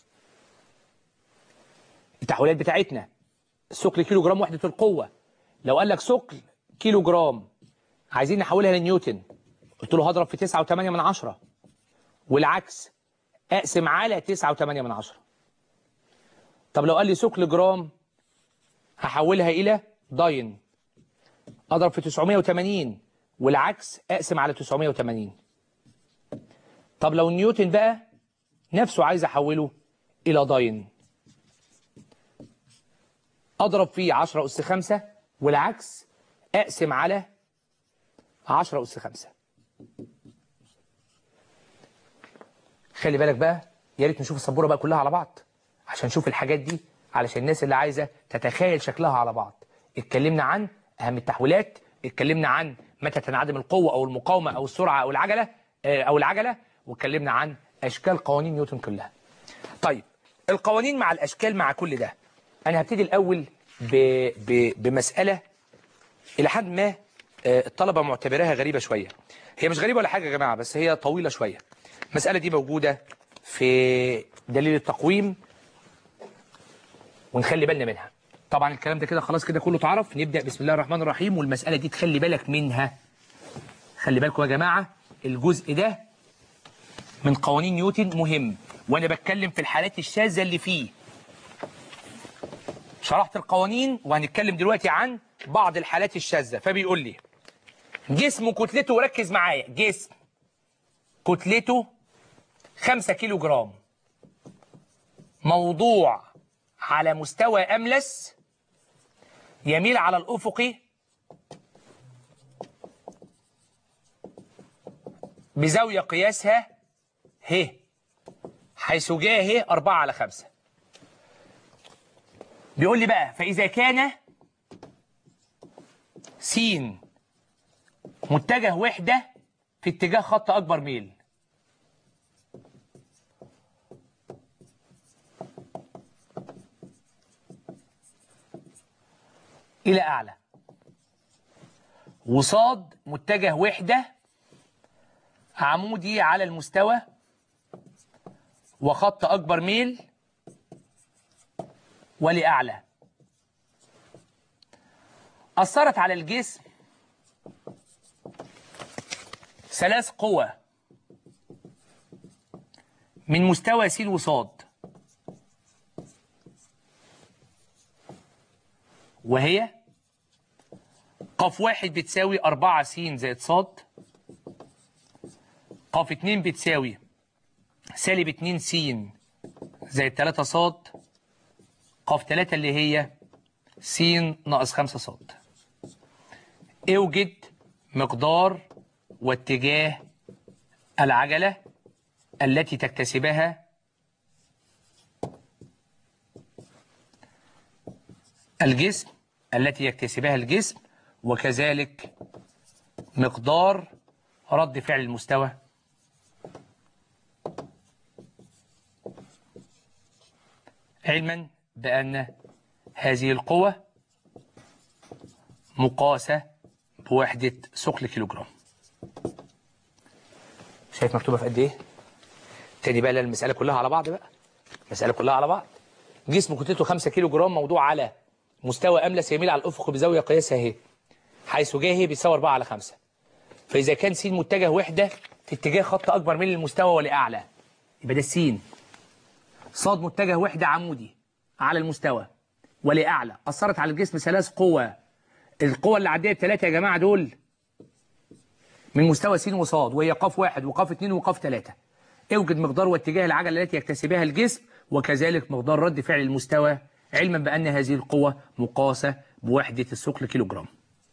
التحويلات بتاعتنا الثقل كيلو جرام وحده القوه لو قال لك ثقل كيلو جرام عايزين نحولها لنيوتن قلت له هضرب في 9.8 من عشرة والعكس اقسم على 9.8 من عشرة طب لو قال لي ثقل جرام هحولها الى داين اضرب في 980 والعكس اقسم على 980 طب لو نيوتن بقى نفسه عايز احوله الى داين اضرب فيه 10 اس 5 والعكس اقسم على 10 اس 5 خلي بالك بقى يا ريت نشوف السبوره بقى كلها على بعض عشان نشوف الحاجات دي علشان الناس اللي عايزه تتخيل شكلها على بعض اتكلمنا عن اهم التحويلات اتكلمنا عن متى تنعدم القوه او المقاومه او السرعه او العجله آه، او العجله واتكلمنا عن اشكال قوانين نيوتن كلها طيب القوانين مع الاشكال مع كل ده انا هبتدي الاول ب... ب... بمساله الى حد ما آه، الطلبه معتبراها غريبه شويه هي مش غريبه ولا حاجه يا جماعه بس هي طويله شويه المساله دي موجوده في دليل التقويم ونخلي بالنا منها طبعا الكلام ده كده خلاص كده كله اتعرف نبدا بسم الله الرحمن الرحيم والمساله دي تخلي بالك منها خلي بالكم يا جماعه الجزء ده من قوانين نيوتن مهم وانا بتكلم في الحالات الشاذه اللي فيه شرحت القوانين وهنتكلم دلوقتي عن بعض الحالات الشاذه فبيقول لي جسم كتلته ركز معايا جسم كتلته 5 كيلو جرام موضوع على مستوى أملس يميل على الأفق بزاوية قياسها ه حيث جاء ه 4 على 5 بيقول لي بقى فإذا كان س متجه وحدة في اتجاه خط أكبر ميل إلى أعلى وصاد متجه وحدة عمودي على المستوى وخط أكبر ميل ولأعلى أثرت على الجسم ثلاث قوى من مستوى س وصاد وهي قاف واحد بتساوي أربعة س زائد صاد قاف اتنين بتساوي سالب اتنين س زائد تلاتة صاد قاف تلاتة اللي هي س ناقص خمسة صاد اوجد مقدار واتجاه العجلة التي تكتسبها الجسم التي يكتسبها الجسم وكذلك مقدار رد فعل المستوى علما بأن هذه القوة مقاسة بوحدة ثقل كيلوغرام شايف مكتوبة في قد ايه؟ تاني بقى المسألة كلها على بعض بقى المسألة كلها على بعض جسم كتلته 5 كيلو جرام موضوع على مستوى أملس يميل على الأفق بزاوية قياسها اهي حيث جاه بيساوي 4 على 5 فإذا كان س متجه وحدة في اتجاه خط أكبر من المستوى ولأعلى يبقى ده السين صاد متجه وحدة عمودي على المستوى ولأعلى أثرت على الجسم ثلاث قوى القوى اللي عديت الثلاثة يا جماعة دول من مستوى س وصاد وهي قاف واحد وقاف اثنين وقاف ثلاثة اوجد مقدار واتجاه العجلة التي يكتسبها الجسم وكذلك مقدار رد فعل المستوى علما بأن هذه القوة مقاسة بوحدة الثقل كيلوجرام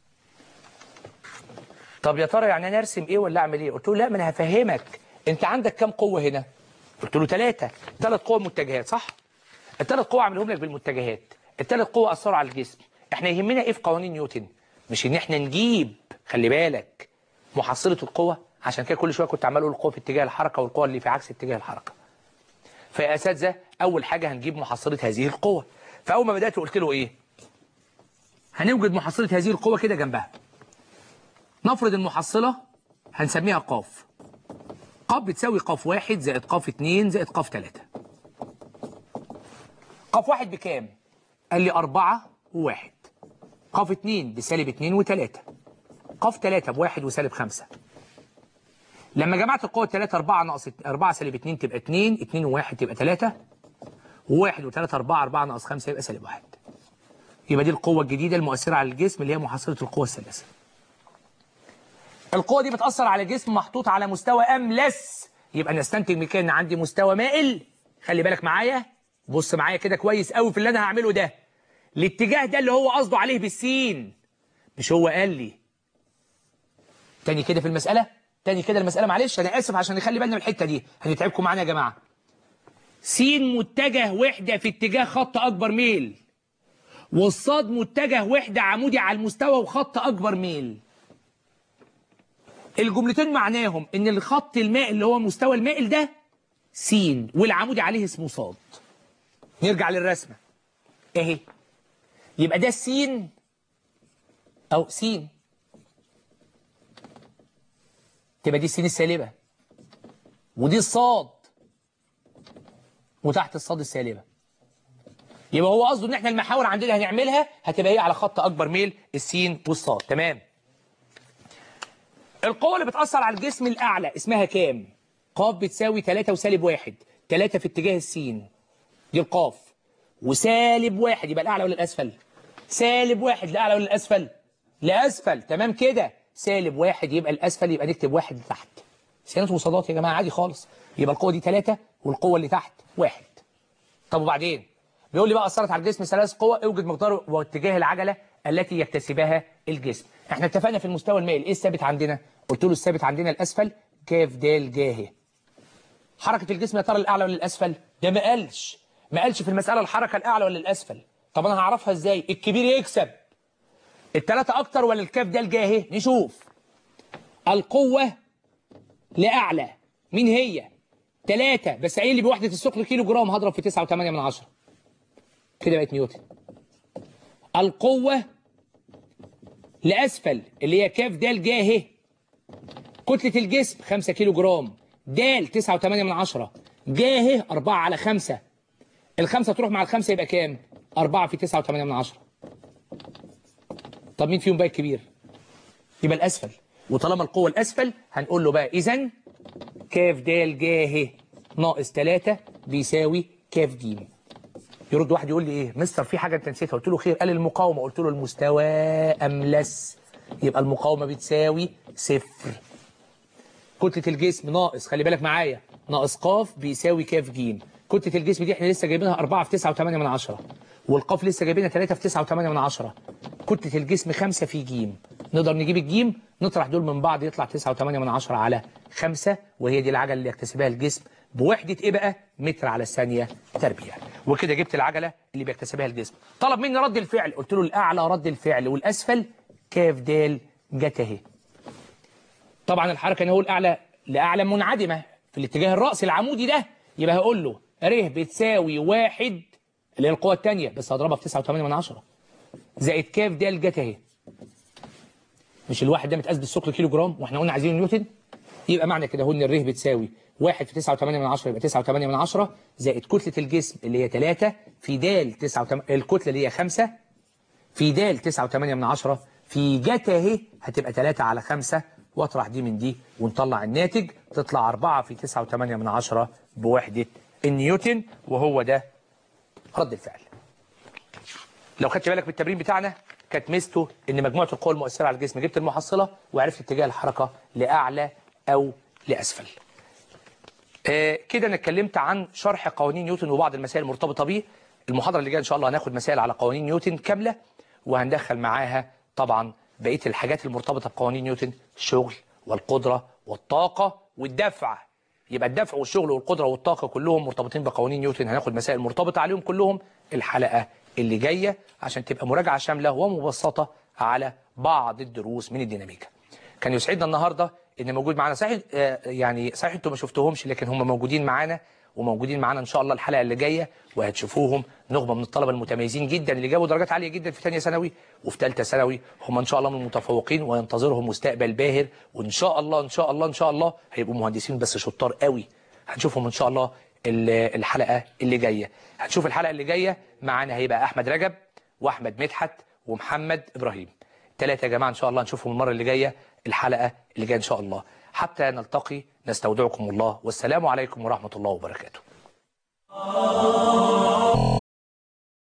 طب يا ترى يعني انا ارسم ايه ولا اعمل ايه قلت له لا ما انا هفهمك انت عندك كام قوه هنا قلت له ثلاثه ثلاث قوى متجهات صح الثلاث قوى اعملهم لك بالمتجهات الثلاث قوى اثروا على الجسم احنا يهمنا ايه في قوانين نيوتن مش ان احنا نجيب خلي بالك محصله القوه عشان كده كل شويه كنت عمال اقول القوه في اتجاه الحركه والقوه اللي في عكس اتجاه الحركه فيا اساتذه اول حاجه هنجيب محصله هذه القوه فاول ما بدات قلت له ايه هنوجد محصله هذه القوه كده جنبها نفرض المحصلة هنسميها قاف قاف بتساوي قاف واحد زائد قاف اتنين زائد قاف تلاتة قاف واحد بكام؟ قال لي أربعة وواحد قاف اتنين بسالب اتنين وتلاتة قاف تلاتة بواحد وسالب خمسة لما جمعت القوة التلاتة أربعة ناقص ات- أربعة سالب اتنين تبقى اتنين اتنين وواحد تبقى تلاتة وواحد وتلاتة أربعة أربعة ناقص خمسة يبقى سالب واحد يبقى دي القوة الجديدة المؤثرة على الجسم اللي هي محصلة القوة الثلاثة القوة دي بتأثر على جسم محطوط على مستوى أملس يبقى نستنتج من كده إن عندي مستوى مائل خلي بالك معايا بص معايا كده كويس قوي في اللي أنا هعمله ده الاتجاه ده اللي هو قصده عليه بالسين مش هو قال لي تاني كده في المسألة تاني كده المسألة معلش أنا آسف عشان نخلي بالنا من الحتة دي هنتعبكم معانا يا جماعة س متجه وحدة في اتجاه خط أكبر ميل والصاد متجه وحدة عمودي على المستوى وخط أكبر ميل الجملتين معناهم ان الخط المائل اللي هو مستوى المائل ده س والعمودي عليه اسمه صاد نرجع للرسمة اهي يبقى ده السين او سين تبقى دي السين السالبة ودي الصاد وتحت الصاد السالبة يبقى هو قصده ان احنا المحاور عندنا هنعملها هتبقى هي على خط اكبر ميل السين والصاد تمام القوة اللي بتأثر على الجسم الأعلى اسمها كام؟ قاف بتساوي 3 وسالب واحد 3 في اتجاه السين دي القاف وسالب واحد يبقى الأعلى ولا الأسفل؟ سالب واحد الأعلى ولا الأسفل؟ لأسفل تمام كده سالب واحد يبقى الأسفل يبقى نكتب واحد تحت سينات وصادات يا جماعة عادي خالص يبقى القوة دي 3 والقوة اللي تحت واحد طب وبعدين؟ بيقول لي بقى أثرت على الجسم ثلاث قوى اوجد مقدار واتجاه العجلة التي يكتسبها الجسم احنا اتفقنا في المستوى المائل ايه الثابت عندنا قلت له الثابت عندنا الاسفل كاف دال جاهي حركة الجسم يا ترى الاعلى ولا الاسفل ده ما قالش ما قالش في المسألة الحركة الاعلى ولا الاسفل طب انا هعرفها ازاي الكبير يكسب الثلاثة اكتر ولا الكاف دال جاهي نشوف القوة لأعلى مين هي ثلاثة بس قايل لي بوحدة الثقل كيلو جرام هضرب في 9.8 من عشرة كده بقت نيوتن القوة لأسفل اللي هي كاف دال جاهي كتلة الجسم 5 كيلو جرام دال 9.8 من عشرة جاهي 4 على 5 الخمسة تروح مع الخمسة يبقى كام 4 في 9.8 من عشرة طب مين فيهم بقى الكبير يبقى الأسفل وطالما القوة الأسفل هنقول له بقى إذا كاف دال جاهي ناقص 3 بيساوي كاف جيم يرد واحد يقول لي ايه مستر في حاجه انت نسيتها قلت له خير قال المقاومه قلت له المستوى املس يبقى المقاومه بتساوي صفر كتله الجسم ناقص خلي بالك معايا ناقص قاف بيساوي كاف جيم كتله الجسم دي احنا لسه جايبينها 4 في 9 و8 من عشرة والقاف لسه جايبينها 3 في 9 و8 من عشرة كتله الجسم 5 في جيم نقدر نجيب الجيم نطرح دول من بعض يطلع 9 و8 من عشرة على 5 وهي دي العجله اللي يكتسبها الجسم بوحدة ايه بقى متر على الثانية تربيع وكده جبت العجلة اللي بيكتسبها الجسم طلب مني رد الفعل قلت له الأعلى رد الفعل والأسفل كاف دال جت اهي طبعا الحركة انا هو الأعلى لأعلى منعدمة في الاتجاه الرأسي العمودي ده يبقى هقول له ر بتساوي واحد اللي هي القوة الثانية بس هضربها في 9.8 من عشرة زائد كاف دال جت اهي مش الواحد ده متقاس بالثقل كيلو جرام واحنا قلنا عايزين نيوتن يبقى معنى كده هو ان الره بتساوي 1 في 9.8 من 10 يبقى 9.8 من 10 زائد كتلة الجسم اللي هي 3 في د 9 الكتلة اللي هي 5 في د 9.8 من 10 في جت اهي هتبقى 3 على 5 واطرح دي من دي ونطلع الناتج تطلع 4 في 9.8 من 10 بوحدة النيوتن وهو ده رد الفعل لو خدت بالك من التمرين بتاعنا كانت ميزته ان مجموعه القوى المؤثره على الجسم جبت المحصله وعرفت اتجاه الحركه لاعلى او لاسفل. آه كده انا اتكلمت عن شرح قوانين نيوتن وبعض المسائل المرتبطه بيه. المحاضره اللي جايه ان شاء الله هناخد مسائل على قوانين نيوتن كامله وهندخل معاها طبعا بقيه الحاجات المرتبطه بقوانين نيوتن الشغل والقدره والطاقه والدفع. يبقى الدفع والشغل والقدره والطاقه كلهم مرتبطين بقوانين نيوتن هناخد مسائل مرتبطه عليهم كلهم الحلقه اللي جايه عشان تبقى مراجعه شامله ومبسطه على بعض الدروس من الديناميكا. كان يسعدنا النهارده ان موجود معانا صحيح آه، يعني صحيح انتم ما شفتوهمش لكن هم موجودين معانا وموجودين معانا ان شاء الله الحلقه اللي جايه وهتشوفوهم نخبه من الطلبه المتميزين جدا اللي جابوا درجات عاليه جدا في ثانيه ثانوي وفي ثالثه ثانوي هم ان شاء الله من المتفوقين وينتظرهم مستقبل باهر وان شاء الله ان شاء الله ان شاء الله هيبقوا مهندسين بس شطار قوي هنشوفهم ان شاء الله ال- الحلقه اللي جايه هنشوف الحلقه اللي جايه معانا هيبقى احمد رجب واحمد مدحت ومحمد ابراهيم ثلاثه يا جماعه ان شاء الله نشوفهم المره اللي جايه الحلقه اللي جايه ان شاء الله حتى نلتقي نستودعكم الله والسلام عليكم ورحمه الله وبركاته